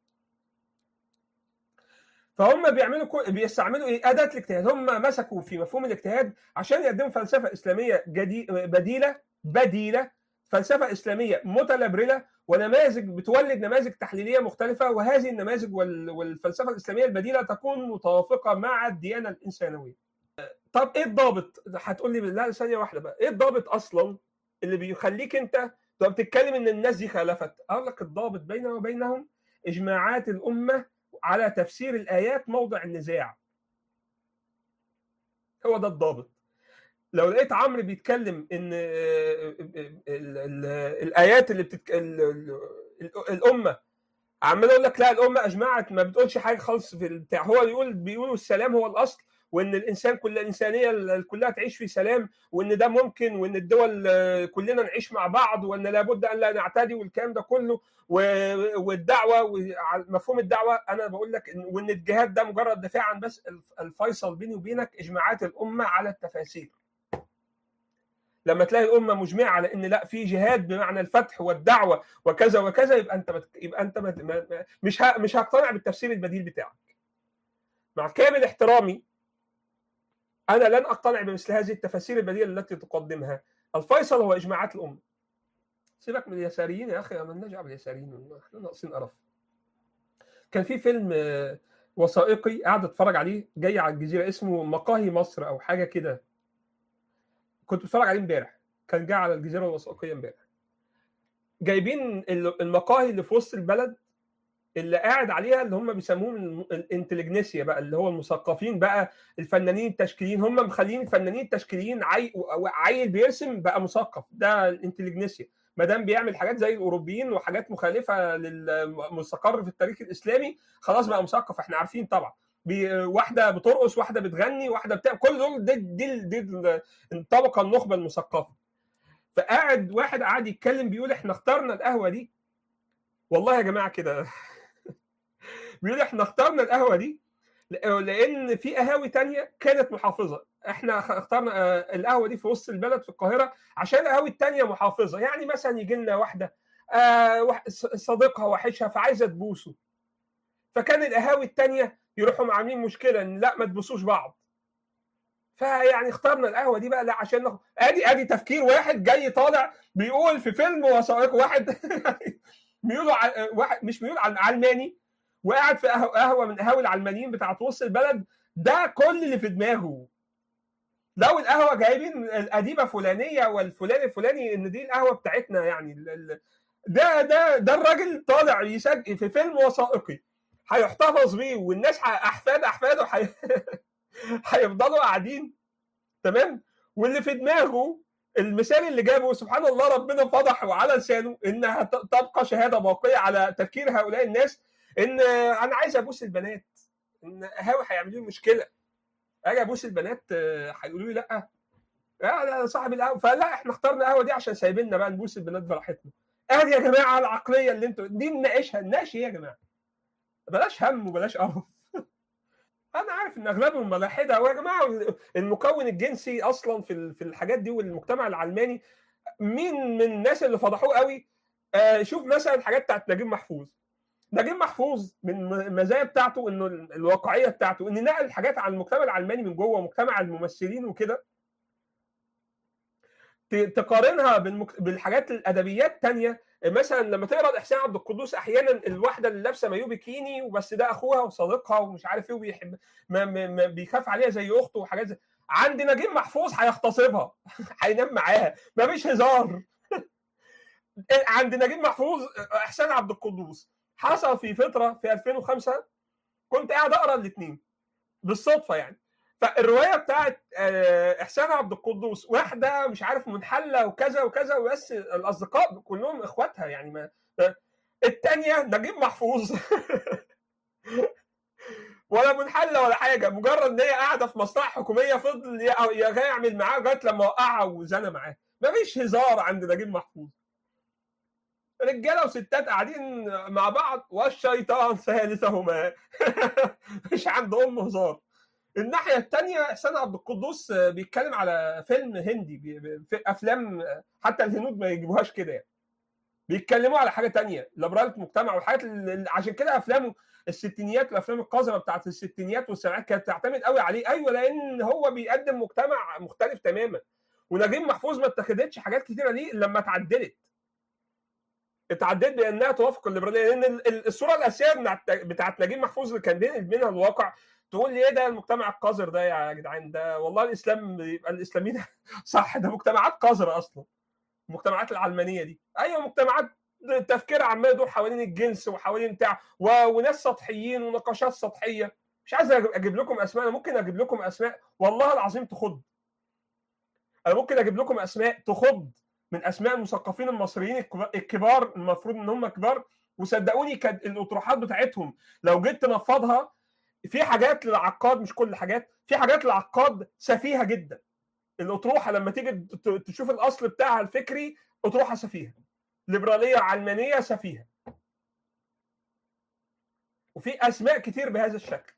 فهم بيعملوا كو... بيستعملوا ايه اداه الاجتهاد هم مسكوا في مفهوم الاجتهاد عشان يقدموا فلسفه اسلاميه جدي... بديله بديله فلسفه اسلاميه متلبرله ونماذج بتولد نماذج تحليليه مختلفه وهذه النماذج وال... والفلسفه الاسلاميه البديله تكون متوافقه مع الديانه الانسانويه. طب ايه الضابط؟ هتقول لي لا ثانيه واحده بقى، ايه الضابط اصلا اللي بيخليك انت تبقى بتتكلم ان الناس دي خالفت؟ اقول لك الضابط بيننا وبينهم اجماعات الامه على تفسير الايات موضع النزاع. هو ده الضابط. لو لقيت عمرو بيتكلم ان الايات اللي بتتك... الامه عمال اقول لك لا الامه اجمعت ما بتقولش حاجه خالص في البتاع هو بيقول بيقولوا السلام هو الاصل وان الانسان كل الانسانيه كلها تعيش في سلام وان ده ممكن وان الدول كلنا نعيش مع بعض وان لابد ان لا نعتدي والكلام ده كله والدعوه ومفهوم الدعوه انا بقول لك وان الجهاد ده مجرد دفاع عن بس الفيصل بيني وبينك اجماعات الامه على التفاسير لما تلاقي الامه مجمعه على ان لا في جهاد بمعنى الفتح والدعوه وكذا وكذا يبقى انت بت... يبقى انت بت... مش ه... مش هقتنع بالتفسير البديل بتاعك مع كامل احترامي انا لن اقتنع بمثل هذه التفاسير البديله التي تقدمها الفيصل هو اجماعات الامه سيبك من اليساريين يا اخي مالناش دعوه باليساريين احنا ناقصين قرف كان في فيلم آه، وثائقي قاعد اتفرج عليه جاي على الجزيره اسمه مقاهي مصر او حاجه كده كنت بتفرج عليه امبارح كان جاي على الجزيره الوثائقيه امبارح جايبين ال- المقاهي اللي في وسط البلد اللي قاعد عليها اللي هم بيسموهم الم- الانتليجنسيا بقى اللي هو المثقفين بقى الفنانين التشكيليين هم مخلين الفنانين التشكيليين عي... عيل بيرسم بقى مثقف ده الانتليجنسيا ما دام بيعمل حاجات زي الاوروبيين وحاجات مخالفه للمستقر في التاريخ الاسلامي خلاص بقى مثقف احنا عارفين طبعا بي... واحده بترقص واحده بتغني واحده بتعمل كل دول دي دي, دي, دي الطبقه النخبه المثقفه فقاعد واحد قاعد يتكلم بيقول احنا اخترنا القهوه دي والله يا جماعه كده بيقول احنا اخترنا القهوه دي لان في قهاوي تانية كانت محافظه احنا اخترنا آه، القهوه دي في وسط البلد في القاهره عشان القهاوي التانية محافظه يعني مثلا يجي لنا واحده آه، واحد- صديقها وحشها فعايزه تبوسه فكان القهاوي التانية يروحوا عاملين مشكله ان لا ما تبوسوش بعض فيعني اخترنا القهوه دي بقى لا عشان ناخد ادي ادي تفكير واحد جاي طالع بيقول في فيلم وثائقي واحد بيقولوا ع- واحد مش بيقول عن علماني وقاعد في قهوه قهوة من قهاوي العلمانيين بتاعت وسط البلد ده كل اللي في دماغه لو القهوه جايبين الاديبه فلانيه والفلان الفلاني ان دي القهوه بتاعتنا يعني ال- ال- ده ده ده الراجل طالع يسجل في فيلم وثائقي هيحتفظ بيه والناس ح- احفاد احفاده حي... هيفضلوا قاعدين تمام واللي في دماغه المثال اللي جابه سبحان الله ربنا فضح وعلى لسانه انها ت- تبقى شهاده باقيه على تفكير هؤلاء الناس ان انا عايز ابوس البنات ان قهاوي هيعملوا لي مشكله اجي ابوس البنات آه، هيقولوا لي لا لا لا صاحب القهوه فلا احنا اخترنا القهوه دي عشان سايبيننا بقى نبوس البنات براحتنا ادي يا جماعه العقليه اللي انتوا دي نناقشها نناقش ايه يا جماعه بلاش هم وبلاش قرف انا عارف ان اغلبهم ملاحده ويا جماعه المكون الجنسي اصلا في ال- في الحاجات دي والمجتمع العلماني مين من الناس اللي فضحوه قوي آه شوف مثلا الحاجات بتاعت نجيب محفوظ نجيب محفوظ من المزايا بتاعته انه ال- الواقعيه بتاعته ان نقل حاجات عن المجتمع العلماني من جوه مجتمع الممثلين وكده ت- تقارنها بالمك... بالحاجات الادبيات التانية مثلا لما تقرا الاحسان عبد القدوس احيانا الواحده اللي لابسه مايو بيكيني وبس ده اخوها وصديقها ومش عارف ايه وبيحب ما ما ما بيخاف عليها زي اخته وحاجات زي عند نجيب محفوظ هيغتصبها هينام معاها مفيش هزار عند نجيب محفوظ احسان عبد القدوس حصل في فتره في 2005 كنت قاعد اقرا الاثنين بالصدفه يعني فالروايه بتاعت آه، احسان عبد القدوس واحده مش عارف منحله وكذا وكذا بس الاصدقاء كلهم اخواتها يعني ما ما- الثانيه نجيب محفوظ ولا منحله ولا حاجه مجرد ان هي قاعده في مصلحه حكوميه فضل ي- ي- يعمل معاه لغايه لما وقعها وزنى معاه مفيش هزار عند نجيب محفوظ رجاله وستات قاعدين مع بعض والشيطان ثالثهما مش عندهم هزار الناحيه الثانيه احسان عبد القدوس بيتكلم على فيلم هندي بي- بي- في افلام حتى الهنود ما يجيبوهاش كده يعني بيتكلموا على حاجه تانية ليبرالة مجتمع والحاجات اللي عشان كده افلامه الستينيات والافلام القذره بتاعت الستينيات والسبعينات كانت بتعتمد قوي عليه ايوه لان هو بيقدم مجتمع مختلف تماما ونجيب محفوظ ما اتخذتش حاجات كتيره ليه إلا لما اتعدلت اتعدلت بانها توافق الليبراليه لان ال- ال- الصوره الاساسيه بتاعت بتاعت نجيب محفوظ اللي كان بينقل منها الواقع تقول لي ايه ده المجتمع القذر ده يا جدعان ده والله الاسلام يبقى الاسلاميين صح ده مجتمعات قذره اصلا المجتمعات العلمانيه دي ايوه مجتمعات تفكير عمال يدور حوالين الجنس وحوالين بتاع و... وناس سطحيين ونقاشات سطحيه مش عايز أج- اجيب لكم اسماء انا ممكن اجيب لكم اسماء والله العظيم تخض انا ممكن اجيب لكم اسماء تخض من اسماء المثقفين المصريين الكبا- الكبار المفروض ان هم كبار وصدقوني كانت الاطروحات بتاعتهم لو جيت تنفضها في حاجات للعقاد مش كل حاجات في حاجات للعقاد سفيهه جدا الاطروحه لما تيجي ت- تشوف الاصل بتاعها الفكري اطروحه سفيهه ليبراليه علمانيه سفيهه وفي اسماء كتير بهذا الشكل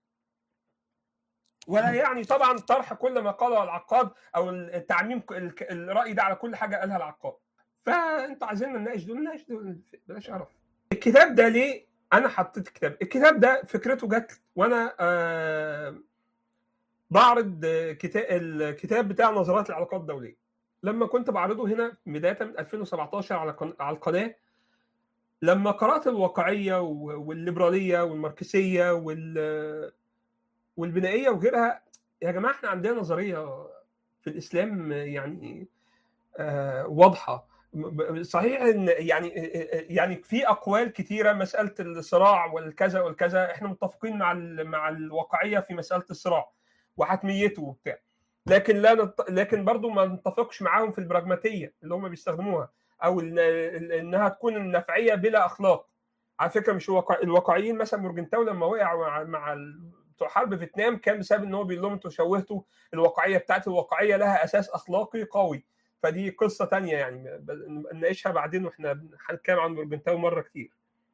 ولا يعني طبعا طرح كل ما قاله العقاد او التعميم ال- الراي ده على كل حاجه قالها العقاد فانتوا عايزين نناقش دول نناقش دول بلاش قرف الكتاب ده ليه انا حطيت الكتاب الكتاب ده فكرته جت وانا آه بعرض كتاب الكتاب بتاع نظريات العلاقات الدوليه لما كنت بعرضه هنا بدايه من 2017 على قن- على القناه لما قرات الواقعيه و- والليبراليه والماركسيه وال والبنائيه وغيرها يا جماعه احنا عندنا نظريه في الاسلام يعني آه، واضحه م- صحيح ان يعني يعني في اقوال كتيره مساله الصراع والكذا والكذا احنا متفقين مع ال- مع الواقعيه في مساله الصراع وحتميته وبتاع لكن لا نت... لكن برضو ما نتفقش معاهم في البراجماتيه اللي هم بيستخدموها او إن... انها تكون النفعيه بلا اخلاق على فكره مش الواقع... الواقعيين مثلا مورجنتاو لما وقع مع, مع ال... بتوع حرب فيتنام كان بسبب ان هو بيقول لهم انتوا شوهتوا الواقعيه بتاعت الواقعيه لها اساس اخلاقي قوي فدي قصه تانية يعني ب- نناقشها بعدين واحنا هنتكلم عن مورجنتاو مره كتير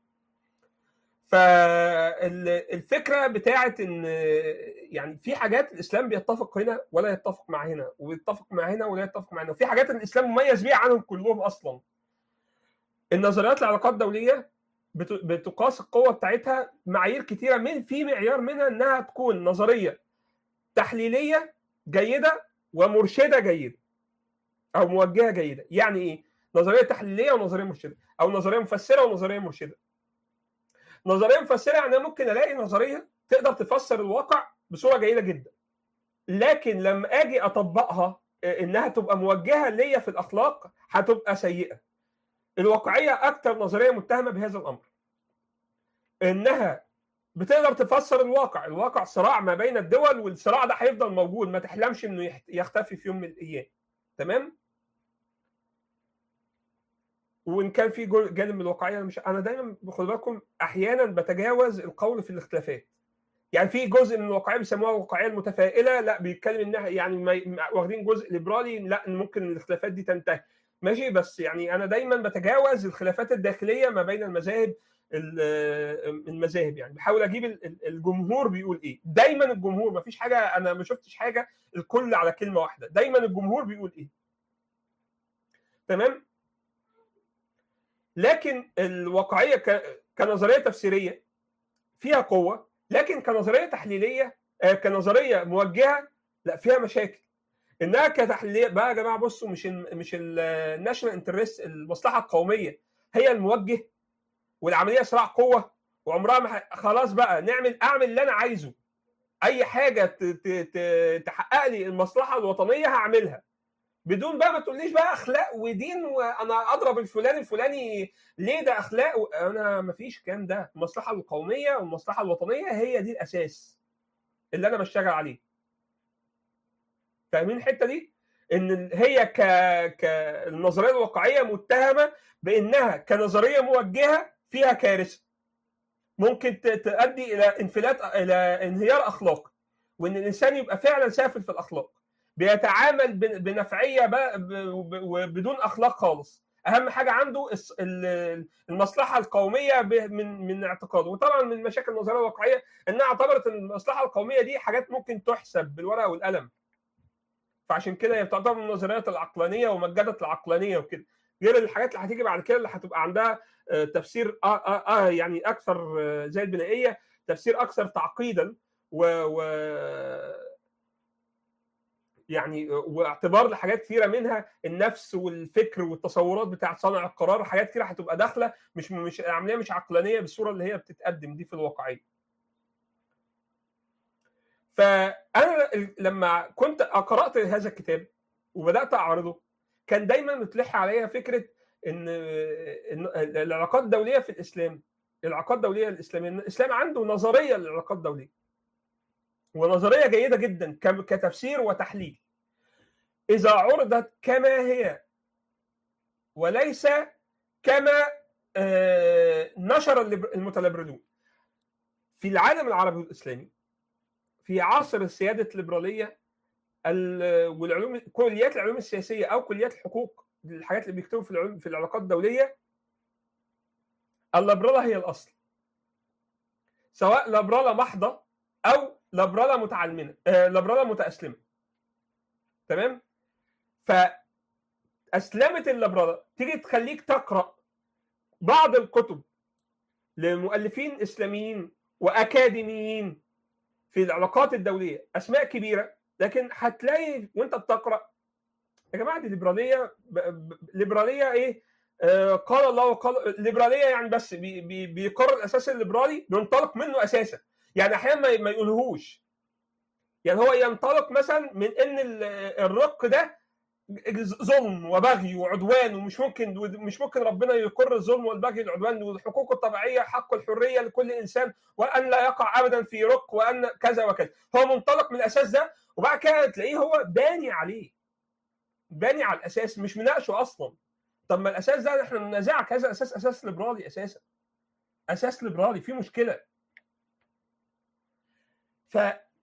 فالفكره بتاعت ان يعني في حاجات الاسلام بيتفق هنا ولا يتفق مع هنا ويتفق مع هنا ولا يتفق مع هنا وفي حاجات الاسلام مميز بيها عنهم كلهم اصلا النظريات العلاقات الدوليه بت- بتقاس القوه بتاعتها معايير كتيره من في معيار منها انها تكون نظريه تحليليه جيده ومرشده جيده او موجهه جيده يعني ايه نظريه تحليليه ونظريه مرشده او نظريه مفسره ونظريه مرشده نظريه مفسره يعني أنا ممكن الاقي نظريه تقدر تفسر الواقع بصوره جيده جدا لكن لما اجي اطبقها آه، انها تبقى موجهه ليا في الاخلاق هتبقى سيئه الواقعيه اكثر نظريه متهمه بهذا الامر انها بتقدر تفسر الواقع الواقع صراع ما بين الدول والصراع ده هيفضل موجود ما تحلمش انه يحت- يختفي في يوم من الايام تمام وان كان في جو- جانب من الواقعيه أنا مش انا دايما خد بالكم احيانا بتجاوز القول في الاختلافات يعني في جزء من الواقعيه بيسموها الواقعيه المتفائله لا بيتكلم انها يعني ما ما- واخدين جزء ليبرالي لا إن ممكن الاختلافات دي تنتهي ماشي بس يعني انا دايما بتجاوز الخلافات الداخليه ما بين المذاهب ال- المذاهب يعني بحاول اجيب ال- ال- الجمهور بيقول ايه دايما الجمهور ما فيش حاجه انا ما شفتش حاجه الكل على كلمه واحده دايما الجمهور بيقول ايه تمام لكن الواقعيه ك- كنظريه تفسيريه فيها قوه لكن كنظريه تحليليه آه، كنظريه موجهه لا فيها مشاكل انها كتحليليه بقى يا جماعه بصوا مش ال مش الناشونال انترست المصلحه القوميه هي الموجه والعمليه صراع قوه وعمرها ما ح- خلاص بقى نعمل اعمل اللي انا عايزه اي حاجه ت- ت- ت- تحقق لي المصلحه الوطنيه هعملها بدون بقى ما تقوليش بقى اخلاق ودين وانا اضرب الفلان الفلاني ليه ده اخلاق و- انا ما فيش الكلام ده المصلحه القوميه والمصلحه الوطنيه هي دي الاساس اللي انا بشتغل عليه فاهمين الحته دي ان ال- هي ك كالنظريه الواقعيه متهمه بانها كنظريه موجهه فيها كارثه ممكن ت- تؤدي الى انفلات الى انهيار اخلاقي وان الانسان يبقى فعلا سافل في الاخلاق بيتعامل ب- بنفعيه بقى ب- وب- وبدون اخلاق خالص اهم حاجه عنده الس- ال- المصلحه القوميه ب- من من اعتقاده وطبعا من مشاكل النظريه الواقعيه انها اعتبرت ان المصلحه القوميه دي حاجات ممكن تحسب بالورقه والقلم فعشان كده هي بتعتبر من النظريات العقلانيه ومجدة العقلانيه وكده غير الحاجات اللي هتيجي بعد كده اللي هتبقى عندها آه، تفسير آه آه آه يعني اكثر آه، زي البنائيه تفسير اكثر تعقيدا و, و يعني واعتبار لحاجات كثيره منها النفس والفكر والتصورات بتاعت صانع القرار حاجات كثيره هتبقى داخله مش مش العمليه مش عقلانيه بالصوره اللي هي بتتقدم دي في الواقعيه. فانا لما كنت قرات هذا الكتاب وبدات اعرضه كان دايما متلح عليا فكره ان إن العلاقات الدوليه في الاسلام العلاقات الدوليه الاسلاميه الاسلام عنده نظريه للعلاقات الدوليه ونظريه جيده جدا ك- كتفسير وتحليل اذا عرضت كما هي وليس كما آه، نشر الليبر- المتليبرالون في العالم العربي والاسلامي في عصر السياده الليبراليه ال- والعلوم كليات العلوم السياسيه او كليات الحقوق الحاجات اللي بيكتبوا في العلوم في العلاقات الدوليه الليبراله هي الاصل سواء ليبراله محضه او ليبراله متعلمه آه، ليبراله متاسلمه تمام فاسلمت الليبراله تيجي تخليك تقرا بعض الكتب لمؤلفين اسلاميين واكاديميين في العلاقات الدوليه اسماء كبيره لكن هتلاقي وانت بتقرا يا جماعه دي ليبراليه ب... ب... ليبراليه ايه آه قال الله وقال ليبراليه يعني بس بي... بي... بيقرر الاساس الليبرالي بينطلق منه اساسا يعني احيانا ما, ما يقولهوش يعني هو ينطلق مثلا من ان الرق ده ظلم وبغي وعدوان ومش ممكن مش ممكن ربنا يقر الظلم والبغي والعدوان والحقوق الطبيعيه حق الحريه لكل انسان وان لا يقع ابدا في رق وان كذا وكذا هو منطلق من الاساس ده وبعد كده تلاقيه هو باني عليه باني على الاساس مش مناقشه اصلا طب ما الاساس ده احنا بننازع كذا اساس اساس ليبرالي اساسا اساس ليبرالي في مشكله ف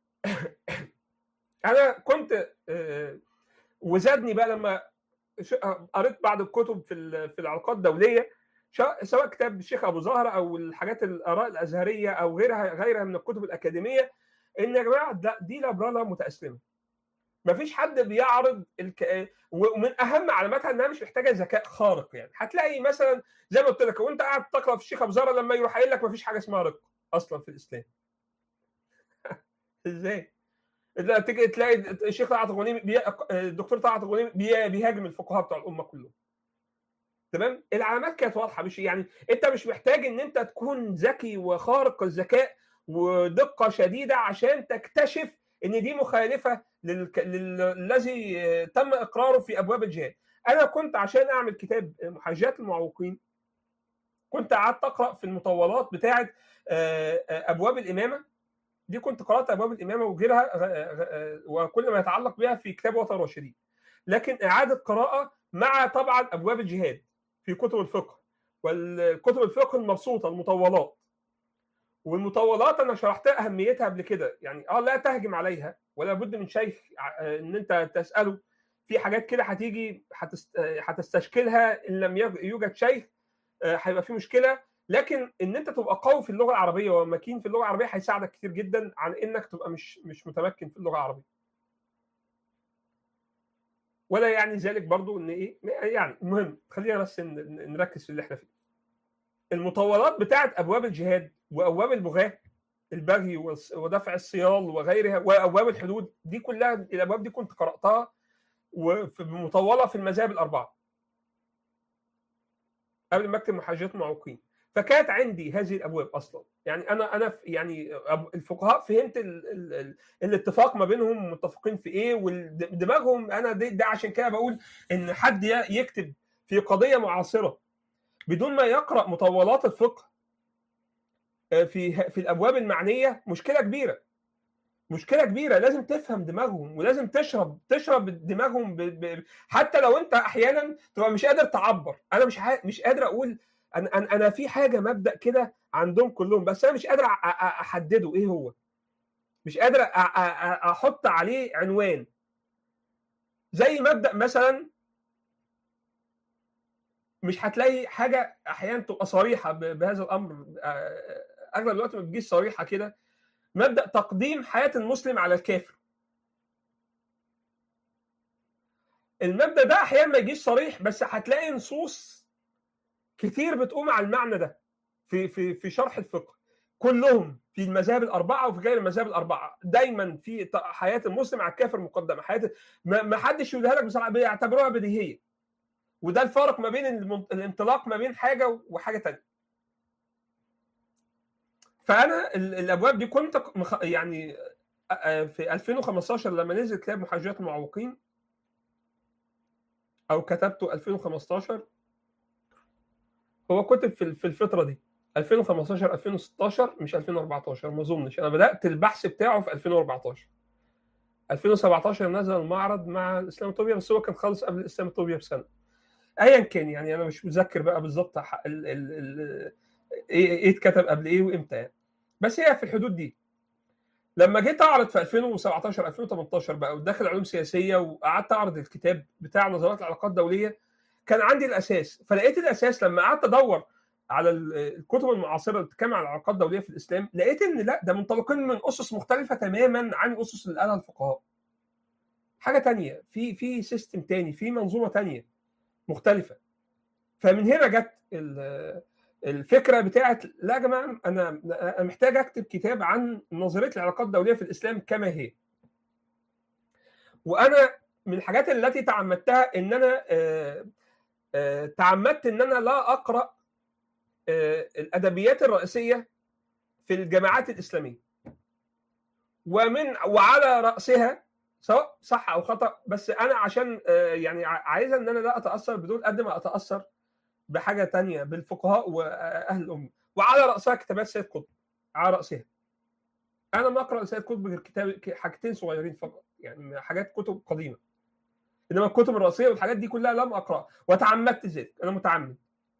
انا كنت وزادني بقى لما قريت بعض الكتب في في العلاقات الدوليه سواء كتاب الشيخ ابو زهره او الحاجات الاراء الازهريه او غيرها غيرها من الكتب الاكاديميه ان يا جماعه دي ليبرالا متاسلمه مفيش حد بيعرض الك... ومن اهم علاماتها انها مش محتاجه ذكاء خارق يعني هتلاقي مثلا زي ما قلت لك وانت قاعد تقرا في الشيخ ابو زهره لما يروح قايل لك مفيش حاجه اسمها رق اصلا في الاسلام ازاي؟ تيجي تلاقي الشيخ طلعت الغنيمي بي... الدكتور طلعت الغنيمي بي... بيهاجم الفقهاء بتوع الامه كلهم تمام العلامات كانت واضحه مش يعني انت مش محتاج ان انت تكون ذكي وخارق الذكاء ودقه شديده عشان تكتشف ان دي مخالفه لل... لل... الذي تم اقراره في ابواب الجهاد انا كنت عشان اعمل كتاب محاجات المعوقين كنت قعدت اقرا في المطولات بتاعه ابواب الامامه دي كنت قرات ابواب الامامه وغيرها وكل ما يتعلق بها في كتاب وطن رشيدين لكن اعاده قراءه مع طبعا ابواب الجهاد في كتب الفقه والكتب الفقه المبسوطه المطولات والمطولات انا شرحتها اهميتها قبل كده يعني اه لا تهجم عليها ولا بد من شيخ ان انت تساله في حاجات كده هتيجي هتستشكلها ان لم يوجد شيخ هيبقى في مشكله لكن ان انت تبقى قوي في اللغه العربيه ومكين في اللغه العربيه هيساعدك كتير جدا عن انك تبقى مش مش متمكن في اللغه العربيه ولا يعني ذلك برضو ان ايه يعني المهم خلينا بس نركز في اللي احنا فيه المطولات بتاعه ابواب الجهاد وابواب البغاه البغي ودفع الصيال وغيرها وابواب الحدود دي كلها الابواب دي كنت قراتها ومطوله في المذاهب الاربعه قبل ما اكتب محاجات معوقين فكانت عندي هذه الابواب اصلا يعني انا انا يعني الفقهاء فهمت ال ال ال الاتفاق ما بينهم متفقين في ايه ودماغهم انا ده, ده عشان كده بقول ان حد يكتب في قضيه معاصره بدون ما يقرا مطولات الفقه في في الابواب المعنيه مشكله كبيره مشكله كبيره لازم تفهم دماغهم ولازم تشرب تشرب دماغهم ب... ب... حتى لو انت احيانا تبقى مش قادر تعبر انا مش ح... مش قادر اقول انا انا انا في حاجه مبدا كده عندهم كلهم بس انا مش قادر احدده ايه هو مش قادر احط عليه عنوان زي مبدا مثلا مش هتلاقي حاجه احيانا تبقى صريحه بهذا الامر اغلب الوقت ما بتجيش صريحه كده مبدا تقديم حياه المسلم على الكافر المبدا ده احيانا ما يجيش صريح بس هتلاقي نصوص كتير بتقوم على المعنى ده في في في شرح الفقه كلهم في المذاهب الاربعه وفي غير المذاهب الاربعه دايما في حياه المسلم على الكافر مقدمه حياه ما حدش يقولها لك بصراحه بيعتبروها بديهيه وده الفرق ما بين الانطلاق ما بين حاجه وحاجه ثانيه فانا الابواب دي كنت يعني في 2015 لما نزل كتاب محاجات المعوقين او كتبته 2015 هو كتب في في الفتره دي 2015 2016 مش 2014 ما اظنش انا بدات البحث بتاعه في 2014 2017 نزل المعرض مع الاسلاموطوبيا بس هو كان خالص قبل الاسلاموطوبيا بسنه ايا كان يعني انا مش متذكر بقى بالظبط ايه اتكتب قبل ايه وامتى يعني بس هي في الحدود دي لما جيت اعرض في 2017 2018 بقى وداخل علوم سياسيه وقعدت اعرض الكتاب بتاع نظريات العلاقات الدوليه كان عندي الاساس فلقيت الاساس لما قعدت ادور على الكتب المعاصره اللي بتتكلم عن العلاقات الدوليه في الاسلام لقيت ان لا ده منطلقين من اسس مختلفه تماما عن الاسس اللي قالها الفقهاء حاجه تانية في في سيستم تاني في منظومه تانية مختلفه فمن هنا جت الفكره بتاعت لا يا جماعه انا محتاج اكتب كتاب عن نظريه العلاقات الدوليه في الاسلام كما هي وانا من الحاجات التي تعمدتها ان انا آه، آه، تعمدت ان انا لا اقرا آه، الادبيات الرئيسيه في الجامعات الاسلاميه ومن وعلى راسها سواء صح او خطا بس انا عشان آه، يعني ع- عايزه ان انا لا اتاثر بدول قد ما اتاثر بحاجه تانية بالفقهاء واهل الامه وعلى راسها كتابات سيد قطب على راسها انا ما اقرا سيد قطب غير كتاب ك- حاجتين صغيرين فقط يعني حاجات كتب قديمه انما الكتب الرئيسيه والحاجات دي كلها لم اقراها وتعمدت ذلك انا متعمد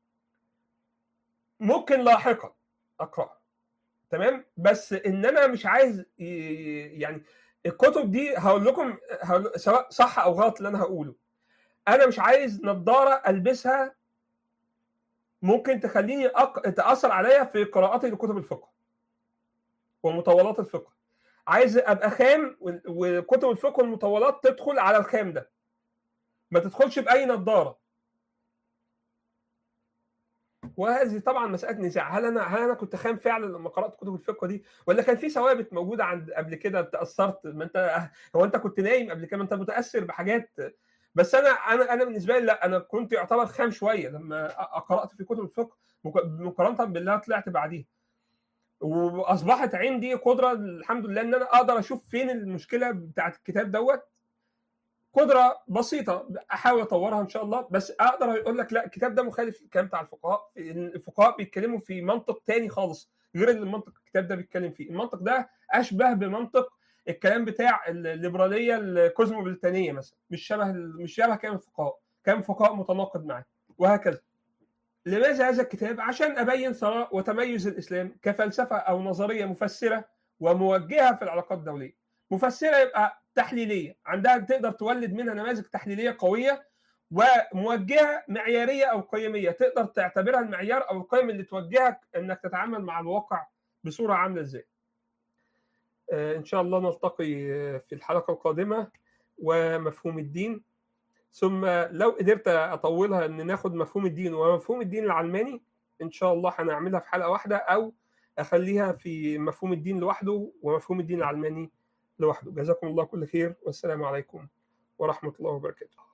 ممكن لاحقا اقراها تمام بس ان انا مش عايز ي- يعني الكتب دي هقول لكم هقول سواء صح او غلط اللي انا هقوله انا مش عايز نظاره البسها ممكن تخليني أق... تاثر عليا في قراءتي لكتب الفقه ومطولات الفقه عايز ابقى خام و- وكتب الفقه والمطولات تدخل على الخام ده ما تدخلش باي نظاره وهذه طبعا مساله نزاع هل انا هل انا كنت خام فعلا لما قرات كتب الفقه دي ولا كان في ثوابت موجوده عند قبل كده تاثرت ما انت هو انت كنت نايم قبل كده ما انت متاثر بحاجات بس انا انا انا بالنسبه لي لا انا كنت يعتبر خام شويه لما أ- قرات في كتب الفقه مك- مقارنه باللي أنا طلعت بعديها واصبحت عندي قدره الحمد لله ان انا اقدر اشوف فين المشكله بتاعت الكتاب دوت قدره بسيطه احاول اطورها ان شاء الله بس اقدر اقول لك لا الكتاب ده مخالف للكلام بتاع الفقهاء الفقهاء بيتكلموا في منطق تاني خالص غير اللي المنطق الكتاب ده بيتكلم فيه المنطق ده اشبه بمنطق الكلام بتاع الليبراليه الكوزموبوليتانيه مثلا مش شبه مش شبه كلام الفقهاء كلام الفقهاء متناقض معاه وهكذا لماذا هذا الكتاب؟ عشان ابين ثراء وتميز الاسلام كفلسفه او نظريه مفسره وموجهه في العلاقات الدوليه. مفسره يبقى تحليليه، عندها تقدر تولد منها نماذج تحليليه قويه وموجهه معياريه او قيميه، تقدر تعتبرها المعيار او القيم اللي توجهك انك تتعامل مع الواقع بصوره عامله ازاي. آه، ان شاء الله نلتقي آه، في الحلقه القادمه ومفهوم الدين ثم لو قدرت اطولها ان ناخد مفهوم الدين ومفهوم الدين العلماني ان شاء الله هنعملها في حلقه واحده او اخليها في مفهوم الدين لوحده ومفهوم الدين العلماني لوحده جزاكم الله كل خير والسلام عليكم ورحمه الله وبركاته